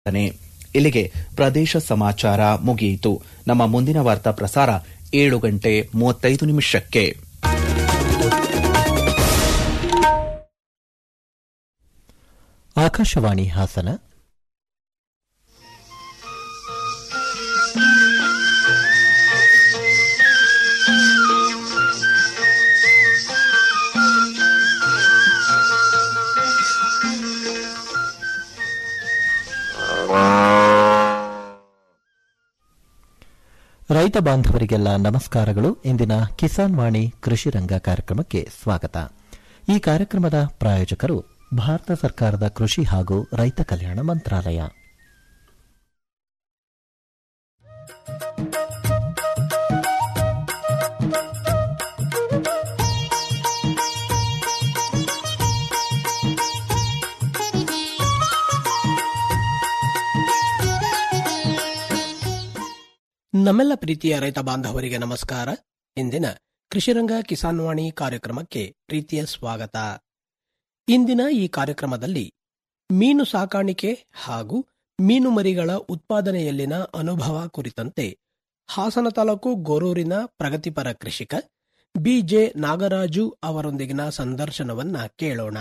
ನೆ. ಇಲ್ಲಿಗೆ ಪ್ರದೇಶ ಸಮಾಚಾರ ಮುಗಿಯಿತು ನಮ್ಮ ಮುಂದಿನ ವಾರ್ತಾ ಪ್ರಸಾರ ಏಳು ಗಂಟೆ ಮೂವತ್ತೈದು ನಿಮಿಷಕ್ಕೆ ಆಕಾಶವಾಣಿ ಹಾಸನ ರೈತ ಬಾಂಧವರಿಗೆಲ್ಲ ನಮಸ್ಕಾರಗಳು ಇಂದಿನ ಕಿಸಾನ್ ವಾಣಿ ಕೃಷಿ ರಂಗ ಕಾರ್ಯಕ್ರಮಕ್ಕೆ ಸ್ವಾಗತ ಈ ಕಾರ್ಯಕ್ರಮದ ಪ್ರಾಯೋಜಕರು ಭಾರತ ಸರ್ಕಾರದ ಕೃಷಿ ಹಾಗೂ ರೈತ ಕಲ್ಯಾಣ ಮಂತ್ರಾಲಯ ನಮ್ಮೆಲ್ಲ ಪ್ರೀತಿಯ ರೈತ ಬಾಂಧವರಿಗೆ ನಮಸ್ಕಾರ ಇಂದಿನ ಕೃಷಿರಂಗ ಕಿಸಾನ್ ವಾಣಿ ಕಾರ್ಯಕ್ರಮಕ್ಕೆ ಪ್ರೀತಿಯ ಸ್ವಾಗತ ಇಂದಿನ ಈ ಕಾರ್ಯಕ್ರಮದಲ್ಲಿ ಮೀನು ಸಾಕಾಣಿಕೆ ಹಾಗೂ ಮೀನು ಮರಿಗಳ ಉತ್ಪಾದನೆಯಲ್ಲಿನ ಅನುಭವ ಕುರಿತಂತೆ ಹಾಸನ ತಾಲೂಕು ಗೊರೂರಿನ ಪ್ರಗತಿಪರ ಕೃಷಿಕ ಬಿಜೆ ನಾಗರಾಜು ಅವರೊಂದಿಗಿನ ಸಂದರ್ಶನವನ್ನ ಕೇಳೋಣ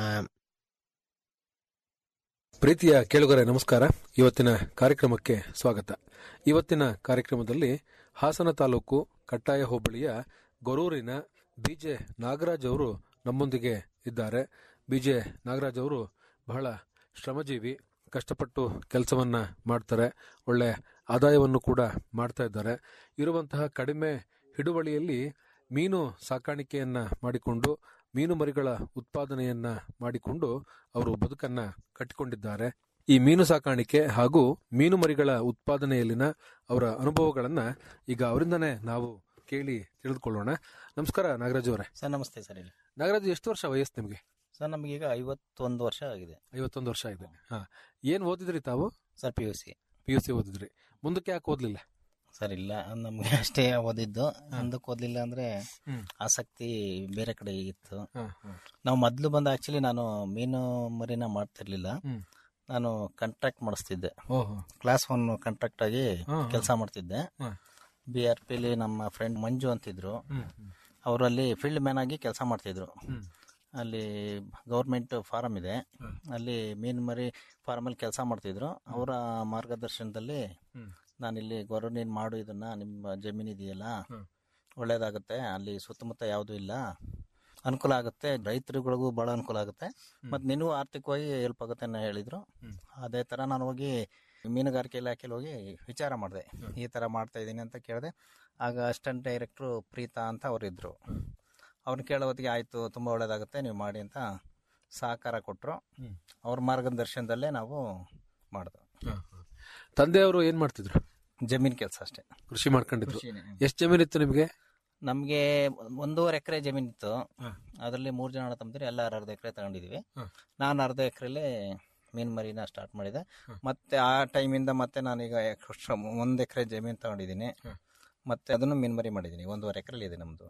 ಪ್ರೀತಿಯ ಕೇಳುಗರೆ ನಮಸ್ಕಾರ ಇವತ್ತಿನ ಕಾರ್ಯಕ್ರಮಕ್ಕೆ ಸ್ವಾಗತ ಇವತ್ತಿನ ಕಾರ್ಯಕ್ರಮದಲ್ಲಿ ಹಾಸನ ತಾಲೂಕು ಕಟ್ಟಾಯ ಹೋಬಳಿಯ ಗೊರೂರಿನ ಬಿಜೆ ನಾಗರಾಜ್ ಅವರು ನಮ್ಮೊಂದಿಗೆ ಇದ್ದಾರೆ ಬಿಜೆ ನಾಗರಾಜ್ ಅವರು ಬಹಳ ಶ್ರಮಜೀವಿ ಕಷ್ಟಪಟ್ಟು ಕೆಲಸವನ್ನ ಮಾಡ್ತಾರೆ ಒಳ್ಳೆ ಆದಾಯವನ್ನು ಕೂಡ ಮಾಡ್ತಾ ಇದ್ದಾರೆ ಇರುವಂತಹ ಕಡಿಮೆ ಹಿಡುವಳಿಯಲ್ಲಿ ಮೀನು ಸಾಕಾಣಿಕೆಯನ್ನ ಮಾಡಿಕೊಂಡು ಮೀನು ಮರಿಗಳ ಉತ್ಪಾದನೆಯನ್ನ ಮಾಡಿಕೊಂಡು ಅವರು ಬದುಕನ್ನ ಕಟ್ಟಿಕೊಂಡಿದ್ದಾರೆ ಈ ಮೀನು ಸಾಕಾಣಿಕೆ ಹಾಗೂ ಮೀನು ಮರಿಗಳ ಉತ್ಪಾದನೆಯಲ್ಲಿನ ಅವರ ಅನುಭವಗಳನ್ನ ಈಗ ಅವರಿಂದನೇ ನಾವು ಕೇಳಿ ತಿಳಿದುಕೊಳ್ಳೋಣ ನಮಸ್ಕಾರ ನಾಗರಾಜ್ ಅವರೇ ಸರ್ ನಮಸ್ತೆ ಸರ್ ಹೇಳಿ ನಾಗರಾಜ್ ಎಷ್ಟು ವರ್ಷ ವಯಸ್ಸು ನಿಮಗೆ ಸರ್ ನಮಗೀಗ ಐವತ್ತೊಂದು ವರ್ಷ ಆಗಿದೆ ಐವತ್ತೊಂದು ವರ್ಷ ಇದೆ ಹಾ ಏನ್ ಓದಿದ್ರಿ ತಾವು sir P U C P U C ಓದಿದ್ರಿ ಮುಂದಕ್ಕೆ ಯಾಕೆ ಓದ್ಲಿಲ್ಲ ಸರ್ ಇಲ್ಲ ನಮಗೆ ಅಷ್ಟೇ ಓದಿದ್ದು ಮುಂದಕ್ಕೆ ಓದಲಿಲ್ಲ ಅಂದ್ರೆ ಹ್ಮ್. ಆಸಕ್ತಿ ಬೇರೆ ಕಡೆ ಇತ್ತು ಹಾ, ಹಾ. ನಾವು ಮೊದಲು ಬಂದು ಆಕ್ಚುಲಿ ನಾನು ಮೀನು ಮರಿನ ಮಾಡ್ತಿರ್ಲಿಲ್ಲ ಹ್ಮ್. ನಾನು ಕಾಂಟ್ರಾಕ್ಟ್ ಮಾಡಿಸ್ತಿದ್ದೆ ಓಹೋ ಕ್ಲಾಸ್ ಒನ್ ಕಾಂಟ್ರಾಕ್ಟ್ ಆಗಿ ಹಾ, ಹಾ. ಕೆಲಸ ಮಾಡ್ತಿದ್ದೆ ಹಾ. ಬಿ ಆರ್ ಪಿಲಿ ನಮ್ಮ ಫ್ರೆಂಡ್ ಮಂಜು ಅಂತಿದ್ರು ಹ್ಮ್, ಹ್ಮ್, ಅವರಲ್ಲಿ ಫೀಲ್ಡ್ ಮ್ಯಾನ್ ಆಗಿ ಕೆಲಸ ಮಾಡ್ತಿದ್ರು ಹ್ಮ್. ಅಲ್ಲಿ ಗೌರ್ಮೆಂಟ್ ಫಾರಂ ಇದೆ ಅಲ್ಲಿ ಮೀನು ಮರಿ ಫಾರಮಲ್ಲಿ ಕೆಲಸ ಮಾಡ್ತಿದ್ರು ಅವರ ಮಾರ್ಗದರ್ಶನದಲ್ಲಿ ಹ್ಮ್. ನಾನಿಲ್ಲಿ ಗೊರವನೇನು ಮಾಡು ಇದನ್ನ ನಿಮ್ಮ ಜಮೀನು ಇದೆಯಲ್ಲ ಹ್ಮ್. ಒಳ್ಳೇದಾಗುತ್ತೆ ಅಲ್ಲಿ ಸುತ್ತಮುತ್ತ ಯಾವುದೂ ಇಲ್ಲ ಅನುಕೂಲ ಆಗುತ್ತೆ ರೈತರುಗಳಿಗೂ ಭಾಳ ಅನುಕೂಲ ಆಗುತ್ತೆ ಮತ್ತು ನಿನಗೂ ಆರ್ಥಿಕವಾಗಿ ಹೆಲ್ಪ್ ಆಗುತ್ತೆ ಅಂತ ಹೇಳಿದ್ರು ಹ್ಮ್. ಅದೇ ಥರ ನಾನು ಹೋಗಿ ಮೀನುಗಾರಿಕೆ ಇಲಾಖೆಯಲ್ಲಿ ಹೋಗಿ ವಿಚಾರ ಮಾಡಿದೆ ಈ ಥರ ಮಾಡ್ತಾ ಇದ್ದೀನಿ ಅಂತ ಕೇಳಿದೆ ಆಗ ಅಸಿಸ್ಟೆಂಟ್ ಡೈರೆಕ್ಟ್ರು ಪ್ರೀತಾ ಅಂತ ಅವರಿದ್ದರು ಅವ್ರನ್ನ ಕೇಳೋ ಹೊತ್ತಿಗೆ ಆಯಿತು ತುಂಬ ಒಳ್ಳೇದಾಗುತ್ತೆ ನೀವು ಮಾಡಿ ಅಂತ ಸಹಕಾರ ಕೊಟ್ಟರು ಹ್ಮ್. ಅವ್ರ ಮಾರ್ಗದರ್ಶನದಲ್ಲೇ ನಾವು ಮಾಡಿದ್ವು ಹಾ, ಹಾ. ತಂದೆಯವರು ಏನ್ ಮಾಡ್ತಿದ್ರು ಜಮೀನು ಕೆಲಸ ಅಷ್ಟೇ ಕೃಷಿ ಮಾಡ್ಕೊಂಡಿದ್ರು ಎಷ್ಟು ಜಮೀನ್ ಇತ್ತು ನಿಮಗೆ ನಮಗೆ ಒಂದೂವರೆ ಎಕರೆ ಜಮೀನಿತ್ತು ಹ. ಅದರಲ್ಲಿ ಮೂರು ಜನ ತಮ್ಮದಿರಿ ಎಲ್ಲ ಅರ್ಧ ಎಕರೆ ತಗೊಂಡಿದ್ವಿ ಹ. ನಾನು ಅರ್ಧ ಎಕರೆಲಿ ಮೀನು ಮರಿನ ಸ್ಟಾರ್ಟ್ ಮಾಡಿದೆ ಹ. ಮತ್ತೆ ಆ ಟೈಮಿಂದ ಮತ್ತೆ ನಾನೀಗ ಒಂದು ಎಕರೆ ಜಮೀನು ತಗೊಂಡಿದ್ದೀನಿ ಹ. ಮತ್ತೆ ಅದನ್ನು ಮೀನು ಮರಿ ಮಾಡಿದ್ದೀನಿ ಒಂದೂವರೆ ಎಕರೆಲಿ ಇದೆ ನಮ್ಮದು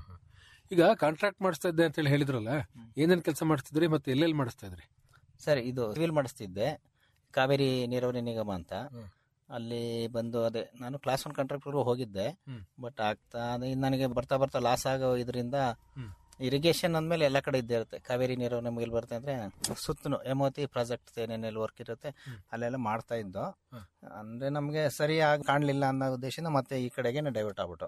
ಈಗ ಕಾಂಟ್ರಾಕ್ಟ್ ಮಾಡಿಸ್ತಾ ಇದ್ದೆ ಅಂತ ಹೇಳಿ ಹೇಳಿದ್ರಲ್ಲ ಏನೇನ್ ಕೆಲಸ ಮಾಡಿಸ್ತಿದ್ರಿ ಮತ್ತೆ ಎಲ್ಲೆಲ್ಲಿ ಮಾಡಿಸ್ತಾ ಇದ್ರಿ ಸರ್ ಇದು ಸಿವಿಲ್ ಮಾಡಿಸ್ತಿದ್ದೆ ಕಾವೇರಿ ನೀರಾವರಿ ನಿಗಮ ಅಂತ ಹ್ಮ್. ಅಲ್ಲಿ ಬಂದು ಅದೇ ನಾನು ಕ್ಲಾಸ್ ಒನ್ ಕಾಂಟ್ರಾಕ್ಟ್ಗೂ ಹೋಗಿದ್ದೆ ಹ್ಮ್. ಬಟ್ ಆಗ್ತಾ ಅದು ಇನ್ನು ನನಗೆ ಬರ್ತಾ ಬರ್ತಾ ಲಾಸ್ ಆಗೋ ಇದರಿಂದ ಹ್ಮ್. ಇರಿಗೇಷನ್ ಅಂದಮೇಲೆ ಎಲ್ಲ ಕಡೆ ಇದ್ದೇ ಇರುತ್ತೆ ಕಾವೇರಿ ನೀರು ನಮಗೆ ಇಲ್ಲಿ ಬರುತ್ತೆ ಅಂದ್ರೆ ಸುತ್ತಲೂ ಎಮೋತಿ ಪ್ರಾಜೆಕ್ಟ್ ಏನೇನೆಲ್ಲ ವರ್ಕ್ ಇರುತ್ತೆ ಅಲ್ಲೆಲ್ಲ ಮಾಡ್ತಾ ಇದ್ದು ಹ್ಮ್. ಅಂದ್ರೆ ನಮಗೆ ಸರಿಯಾಗಿ ಕಾಣಲಿಲ್ಲ ಅನ್ನೋ ಉದ್ದೇಶದಿಂದ ಮತ್ತೆ ಈ ಕಡೆಗೆ ಡೈವರ್ಟ್ ಆಗ್ಬಿಟ್ಟು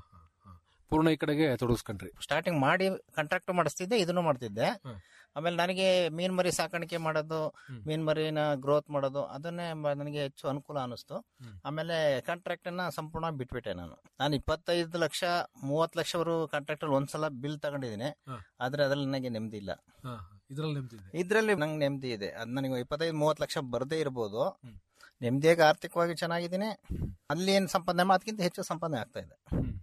ಪೂರ್ಣ ಈ ಕಡೆಗೆ ತೊಡಗಿಸ್ಕೊಂಡ್ರಿ ಸ್ಟಾರ್ಟಿಂಗ್ ಮಾಡಿ ಕಾಂಟ್ರಾಕ್ಟ್ ಮಾಡಿಸ್ತಿದ್ದೆ ಇದನ್ನು ಮಾಡ್ತಿದ್ದೆ ಹ್ಮ್. ಆಮೇಲೆ ನನಗೆ ಮೀನ್ ಮರಿ ಸಾಕಾಣಿಕೆ ಮಾಡೋದು ಹ್ಮ್. ಮೀನ್ ಮರಿನ ಗ್ರೋತ್ ಮಾಡೋದು ಅದನ್ನೇ ಮ- ನನಗೆ ಹೆಚ್ಚು ಅನುಕೂಲ ಅನಿಸ್ತು ಹ್ಮ್. ಆಮೇಲೆ ಕಾಂಟ್ರಾಕ್ಟ್ ಅನ್ನ ಸಂಪೂರ್ಣ ಬಿಟ್ಬಿಟ್ಟೆ ನಾನು ನಾನು ಇಪ್ಪತ್ತೈದು ಲಕ್ಷ ಮೂವತ್ತು ಲಕ್ಷವರೆಗೂ ಕಾಂಟ್ರಾಕ್ಟ್ ಅಲ್ಲಿ ಒಂದ್ಸಲ ಬಿಲ್ ತಗೊಂಡಿದ್ದೀನಿ ಹ್ಮ್. ಆದ್ರೆ ಅದ್ರಲ್ಲಿ ನನಗೆ ನೆಮ್ಮದಿ ಇಲ್ಲ ಇದ್ರಲ್ಲಿ ನಿಮ್ದಿದೆ ಇದ್ರಲ್ಲಿ ನಂಗೆ ನೆಮ್ಮದಿ ಇದೆ ಅದ್ ನನಗೆ ಇಪ್ಪತ್ತೈದು ಮೂವತ್ತು ಲಕ್ಷ ಬರದೇ ಇರ್ಬೋದು ಹ್ಮ್. ನೆಮ್ಮದಿಯಾಗಿ ಆರ್ಥಿಕವಾಗಿ ಚೆನ್ನಾಗಿದ್ದೀನಿ ಅಲ್ಲಿ ಏನು ಸಂಪಾದನೆ ಮಾ- ಅದಕ್ಕಿಂತ ಹೆಚ್ಚು ಸಂಪಾದನೆ ಆಗ್ತಾ ಇದೆ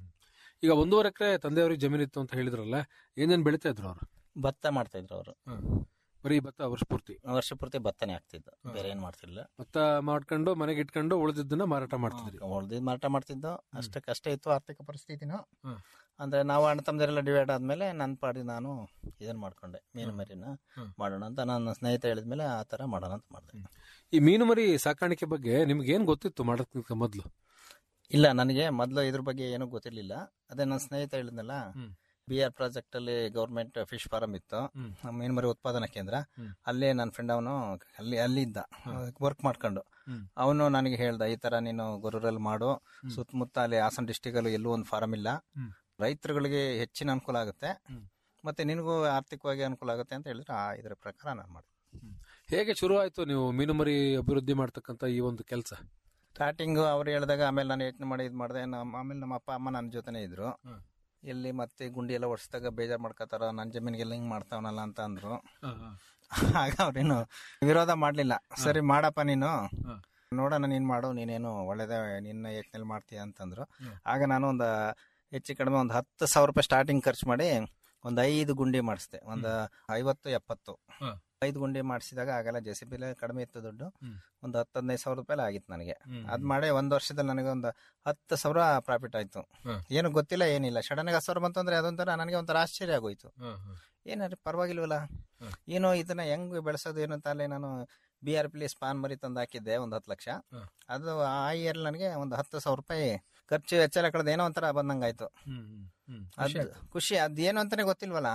ಈಗ ಒಂದೂವರೆ ಎಕರೆ ತಂದೆಯವ್ರಿಗೆ ಜಮೀನ್ ಇತ್ತು ಅಂತ ಹೇಳಿದ್ರಲ್ಲ ಏನೇನ್ ಬೆಳಿತಾ ಇದ್ರು ಅವರು ಭತ್ತ ಮಾಡ್ತಾ ಇದ್ರು ಅವರು ಬರೀ ಭತ್ತ ವರ್ಷ ಪೂರ್ತಿ ವರ್ಷ ಪೂರ್ತಿ ಭತ್ತನೇ ಆಗ್ತಿದ್ದು ಬೇರೆ ಏನ್ ಮಾಡ್ತಿರ್ಲಿಲ್ಲ ಭತ್ತ ಮಾಡ್ಕೊಂಡು ಮನೆಗೆ ಇಟ್ಕೊಂಡು ಉಳಿದಿದ್ದನ್ನ ಮಾರಾಟ ಮಾಡ್ತಿದ್ರಿ ಉಳ್ದಿದ್ ಮಾರಾಟ ಮಾಡ್ತಿದ್ದು ಅಷ್ಟಕ್ಕಷ್ಟೇ ಇತ್ತು ಆರ್ಥಿಕ ಪರಿಸ್ಥಿತಿನು ಹ್ಮ್. ಅಂದ್ರೆ ನಾವು ಅಣ್ಣ ತಮ್ಮದರೆಲ್ಲ ಡಿವೈಡ್ ಆದ್ಮೇಲೆ ನನ್ನ ಪಾಡಿ ನಾನು ಇದನ್ನ ಮಾಡ್ಕೊಂಡೆ ಮೀನು ಮರಿನ ಮಾಡೋಣ ಅಂತ ನನ್ನ ಸ್ನೇಹಿತ ಹೇಳಿದ್ಮೇಲೆ ಆ ತರ ಮಾಡೋಣ ಅಂತ ಮಾಡಿದೆ ಈ ಮೀನು ಮರಿ ಸಾಕಾಣಿಕೆ ಬಗ್ಗೆ ನಿಮ್ಗೆ ಏನ್ ಗೊತ್ತಿತ್ತು ಮಾಡೋದಕ್ಕಿಂತ ಮೊದಲು ಇಲ್ಲ ನನಗೆ ಮೊದಲು ಇದ್ರ ಬಗ್ಗೆ ಏನೂ ಗೊತ್ತಿರ್ಲಿಲ್ಲ ಅದೇ ನನ್ನ ಸ್ನೇಹಿತ ಹೇಳಿದ್ನಲ್ಲ ಹ್ಮ್. ಬಿ ಆರ್ ಪ್ರಾಜೆಕ್ಟ್ ಅಲ್ಲಿ ಗೌರ್ಮೆಂಟ್ ಫಿಶ್ ಫಾರಂ ಇತ್ತು ಹ್ಮ್. ಮೀನು ಮರಿ ಉತ್ಪಾದನಾ ಕೇಂದ್ರ ಹ್ಮ್. ಅಲ್ಲೇ ನನ್ನ ಫ್ರೆಂಡ್ ಅವನು ಅಲ್ಲಿ ಅಲ್ಲಿ ಇದ್ದ ವರ್ಕ್ ಮಾಡ್ಕೊಂಡು ಹ್ಮ್. ಅವನು ನನಗೆ ಹೇಳ್ದ ಈ ತರ ನೀನು ಗೊರೂರಲ್ಲಿ ಮಾಡು ಸುತ್ತಮುತ್ತ ಅಲ್ಲಿ ಹಾಸನ ಡಿಸ್ಟಿಕ್ ಅಲ್ಲಿ ಎಲ್ಲೂ ಒಂದು ಫಾರಂ ಇಲ್ಲ ಹ್ಮ್. ರೈತರುಗಳಿಗೆ ಹೆಚ್ಚಿನ ಅನುಕೂಲ ಆಗುತ್ತೆ ಹ್ಮ್. ಮತ್ತೆ ನಿನಗೂ ಆರ್ಥಿಕವಾಗಿ ಅನುಕೂಲ ಆಗುತ್ತೆ ಅಂತ ಹೇಳಿದ್ರೆ ಆ ಇದರ ಪ್ರಕಾರ ನಾನು ಮಾಡಿದೆ ಹೇಗೆ ಶುರು ಆಯ್ತು ನೀವು ಮೀನು ಮರಿ ಅಭಿವೃದ್ಧಿ ಮಾಡ್ತಕ್ಕಂತ ಈ ಒಂದು ಕೆಲಸ ಸ್ಟಾರ್ಟಿಂಗ್ ಅವ್ರು ಹೇಳಿದಾಗ ಆಮೇಲೆ ನಾನು ಯೋಚನೆ ಮಾಡಿ ಇದು ಮಾಡಿದೆ ನಮ್ಮ ಆಮೇಲೆ ನಮ್ಮ ಅಪ್ಪ ಅಮ್ಮ ನನ್ನ ಜೊತೆನೇ ಇದ್ರು ಹ್ಮ್. ಎಲ್ಲಿ ಮತ್ತೆ ಗುಂಡಿ ಎಲ್ಲ ಒಡಿಸಿದಾಗ ಬೇಜಾರು ಮಾಡ್ಕೋತಾರ ನನ್ನ ಜಮೀನಿಗೆಲ್ಲ ಹಿಂಗ್ ಮಾಡ್ತಾವನಲ್ಲ ಅಂತ ಅಂದ್ರು ಆಗ ಅವ್ರೇನು ವಿರೋಧ ಮಾಡ್ಲಿಲ್ಲ ಸರಿ ಮಾಡಪ್ಪ ನೀನು ನೋಡೋಣ ನೀನ್ ಮಾಡು ನೀನೇನು ಒಳ್ಳೇದೇ ನಿನ್ನ ಯೋಚನೆ ಮಾಡ್ತೀಯ ಅಂತಂದ್ರು ಆಗ ನಾನು ಒಂದು ಹೆಚ್ಚು ಕಡಿಮೆ ಒಂದು ಹತ್ತು ಸಾವಿರ ರೂಪಾಯಿ ಸ್ಟಾರ್ಟಿಂಗ್ ಖರ್ಚು ಮಾಡಿ ಒಂದು ಐದು ಗುಂಡಿ ಮಾಡಿಸ್ದೆ ಒಂದು ಐವತ್ತು ಎಪ್ಪತ್ತು ಹ್ಮ್. ಐದು ಗುಂಡಿ ಮಾಡಿಸಿದಾಗ ಆಗೆಲ್ಲ ಜೆ ಸಿ ಕಡಿಮೆ ಇತ್ತು ದುಡ್ಡು ಹ್ಮ್. ಒಂದು ಹತ್ತು ಹದಿನೈದು ಸಾವಿರ ರೂಪಾಯಿ ಆಗಿತ್ತು ನನಗೆ ಹ್ಮ್. ಅದ್ ಮಾಡಿ ಒಂದು ವರ್ಷದಲ್ಲಿ ನನಗೆ ಒಂದು ಹತ್ತು ಸಾವಿರ ಪ್ರಾಫಿಟ್ ಆಯ್ತು ಹ್ಮ್. ಏನು ಗೊತ್ತಿಲ್ಲ ಏನಿಲ್ಲ ಸಡನ್ ಹತ್ತು ಸಾವಿರ ಬಂತು ಅಂದ್ರೆ ಅದೊಂಥರ ನನಗೆ ಒಂಥರ ಆಶ್ಚರ್ಯ ಆಗೋಯ್ತು ಏನಾದ್ರೆ ಪರವಾಗಿಲ್ವಲ್ಲ ಹ್ಮ್. ಏನೋ ಇದನ್ನ ಹೆಂಗ್ ಬೆಳೆಸೋದು ಏನು ಅಂತ ಅಲ್ಲೇ ನಾನು ಬಿ ಆರ್ ಪಿ ಸ್ಪಾನ್ ಮರಿ ತಂದು ಹಾಕಿದ್ದೆ ಒಂದು ಹತ್ತು ಲಕ್ಷ ಹ್ಮ್. ಅದು ಆ ಇಯರ್ ನನಗೆ ಒಂದು ಹತ್ತು ಸಾವಿರ ರೂಪಾಯಿ ಖರ್ಚು ವೆಚ್ಚ ಎಲ್ಲ ಕಳೆದ ಏನೋ ಒಂಥರ ಬಂದಂಗಾಯ್ತು ಅದ್ ಖುಷಿ ಅದ್ ಏನು ಅಂತಾನೆ ಗೊತ್ತಿಲ್ವಲ್ಲ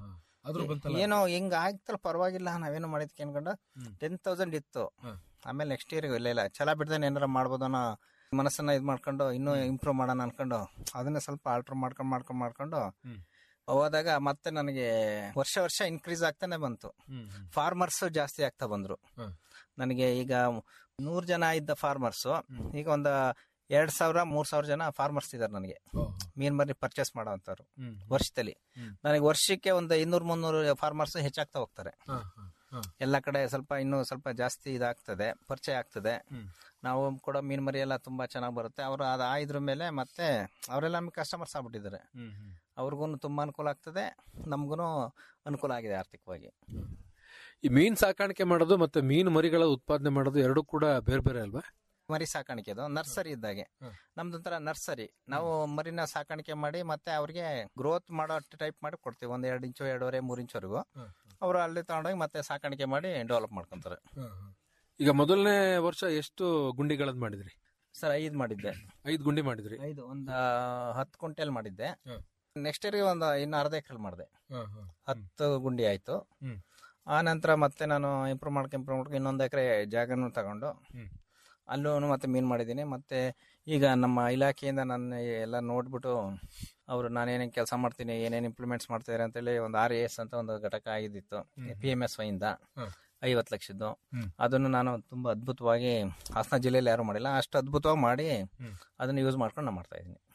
ಏನೋ ಹಿಂಗ ಆಗ್ತಲ್ಲ ಪರವಾಗಿಲ್ಲ ನಾವೇನೋ ಮಾಡಿದ್ಕೆ ಅನ್ಕೊಂಡು ಹ್ಮ್. ಟೆನ್ ತೌಸಂಡ್ ಇತ್ತು ಹ್ಮ್. ಆಮೇಲೆ ನೆಕ್ಸ್ಟ್ ಇಯರ್ ಇಲ್ಲ ಇಲ್ಲ ಛಲ ಬಿಡ್ದೇನೆ ಏನಾರ ಮಾಡ್ಬೋದು ಅನ್ನೋ ಮನಸ್ಸನ್ನ ಇದು ಮಾಡ್ಕೊಂಡು ಇನ್ನೂ ಇಂಪ್ರೂವ್ ಮಾಡೋಣ ಅನ್ಕೊಂಡು ಅದನ್ನ ಸ್ವಲ್ಪ ಆಲ್ಟರ್ ಮಾಡ್ಕೊಂಡು ಮಾಡ್ಕೊಂಡು ಮಾಡ್ಕೊಂಡು ಹ್ಮ್. ಹೋದಾಗ ಮತ್ತೆ ನನಗೆ ವರ್ಷ ವರ್ಷ ಇನ್ಕ್ರೀಸ್ ಆಗ್ತಾನೆ ಬಂತು ಫಾರ್ಮರ್ಸ್ ಜಾಸ್ತಿ ಆಗ್ತಾ ಬಂದ್ರು ಹ್ಮ್. ನನಗೆ ಈಗ ನೂರ್ ಜನ ಇದ್ದ ಫಾರ್ಮರ್ಸ್ ಈಗ ಒಂದು ಎರಡ್ ಸಾವಿರ ಮೂರ್ ಸಾವಿರ ಜನ ಫಾರ್ಮರ್ಸ್ ಇದಾರೆ ನನಗೆ ಮೀನ್ ಮರಿ ಪರ್ಚೇಸ್ ಮಾಡೋವಂಥವ್ರು ವರ್ಷದಲ್ಲಿ ಹ್ಮ್. ನನಗೆ ವರ್ಷಕ್ಕೆ ಒಂದು ಇನ್ನೂರ್ ಮುನ್ನೂರು ಫಾರ್ಮರ್ಸ್ ಹೆಚ್ಚಾಗ್ತಾ ಹೋಗ್ತಾರೆ ಎಲ್ಲ ಕಡೆ ಸ್ವಲ್ಪ ಇನ್ನೂ ಸ್ವಲ್ಪ ಜಾಸ್ತಿ ಇದಾಗ್ತದೆ ಪರಿಚಯ ಆಗ್ತದೆ ಹ್ಮ್. ನಾವು ಕೂಡ ಮೀನ್ ಮರಿ ಎಲ್ಲ ತುಂಬಾ ಚೆನ್ನಾಗಿ ಬರುತ್ತೆ ಅವರು ಅದು ಆಯ್ದ್ರ ಮೇಲೆ ಮತ್ತೆ ಅವರೆಲ್ಲ ನಮಗೆ ಕಸ್ಟಮರ್ಸ್ ಆಗ್ಬಿಟ್ಟಿದ್ದಾರೆ ಅವ್ರಿಗೂ ತುಂಬಾ ಅನುಕೂಲ ಆಗ್ತದೆ ನಮಗೂ ಅನುಕೂಲ ಆಗಿದೆ ಆರ್ಥಿಕವಾಗಿ ಈ ಮೀನ್ ಸಾಕಾಣಿಕೆ ಮಾಡೋದು ಮತ್ತೆ ಮೀನು ಮರಿಗಳ ಉತ್ಪಾದನೆ ಮಾಡೋದು ಎರಡೂ ಕೂಡ ಬೇರೆ ಬೇರೆ ಅಲ್ವಾ ಮರಿ ಸಾಕಾಣಿಕೆ ಅದು ನರ್ಸರಿ ಇದ್ದಾಗೆ ಹ್ಮ್. ನಮ್ದೊಂಥರ ನರ್ಸರಿ ನಾವು ಮರಿನ ಸಾಕಾಣಿಕೆ ಮಾಡಿ ಮತ್ತೆ ಅವ್ರಿಗೆ ಗ್ರೋತ್ ಮಾಡೋ ಟೈಪ್ ಮಾಡಿ ಕೊಡ್ತೀವಿ ಒಂದ್ ಎರಡು ಇಂಚು ಎರಡೂವರೆ ಮೂರ್ ಇಂಚ್ವರೆಗೂ ಅವರು ಅಲ್ಲಿ ತಗೊಂಡೋಗಿ ಮತ್ತೆ ಸಾಕಾಣಿಕೆ ಮಾಡಿ ಡೆವಲಪ್ ಮಾಡ್ಕೊಂತಾರೆ ಈಗ ಮೊದಲನೇ ವರ್ಷ ಎಷ್ಟು ಗುಂಡಿಗಳದ್ ಮಾಡಿದ್ರಿ ಸರ್ ಐದು ಮಾಡಿದ್ದೆ ಐದ್ ಗುಂಡಿ ಮಾಡಿದ್ರಿ ಐದು ಒಂದು ಹತ್ತು ಕುಂಟೆಲ್ ಮಾಡಿದ್ದೆ ಹ್ಮ್. ನೆಕ್ಸ್ಟ್ ಇಯರ್ಗೆ ಒಂದು ಇನ್ನು ಅರ್ಧ ಎಕರೆ ಮಾಡಿದೆ ಹತ್ತು ಗುಂಡಿ ಆಯ್ತು ಹ್ಮ್. ಆ ನಂತರ ಮತ್ತೆ ನಾನು ಇಂಪ್ರೂವ್ ಮಾಡ್ಕೊಂಡು ಇಂಪ್ರೂವ್ ಮಾಡ್ಕೊಂಡು ಇನ್ನೊಂದು ಎಕರೆ ಜಾಗನೂ ತಗೊಂಡು ಹ್ಮ್. ಅಲ್ಲೂ ಮತ್ತೆ ಮೀನು ಮಾಡಿದ್ದೀನಿ ಮತ್ತೆ ಈಗ ನಮ್ಮ ಇಲಾಖೆಯಿಂದ ನನ್ನ ಎಲ್ಲ ನೋಡ್ಬಿಟ್ಟು ಅವರು ನಾನೇನೇನು ಕೆಲಸ ಮಾಡ್ತೀನಿ ಏನೇನು ಇಂಪ್ಲಿಮೆಂಟ್ಸ್ ಮಾಡ್ತಿದ್ದಾರೆ ಅಂತೇಳಿ ಒಂದು ಆರ್ ಎಸ್ ಅಂತ ಒಂದು ಘಟಕ ಆಗಿದ್ದಿತ್ತು ಪಿ ಎಂ ಎಸ್ ವೈಯಿಂದ ಹ್ಮ್. ಐವತ್ತು ಲಕ್ಷದ್ದು ಹ್ಮ್. ಅದನ್ನು ನಾನು ತುಂಬಾ ಅದ್ಭುತವಾಗಿ ಹಾಸನ ಜಿಲ್ಲೆಯಲ್ಲಿ ಯಾರು ಮಾಡಿಲ್ಲ ಅಷ್ಟು ಅದ್ಭುತವಾಗಿ ಮಾಡಿ ಹ್ಮ್. ಅದನ್ನು ಯೂಸ್ ಮಾಡ್ಕೊಂಡು ನಾನು ಮಾಡ್ತಾ ಇದ್ದೀನಿ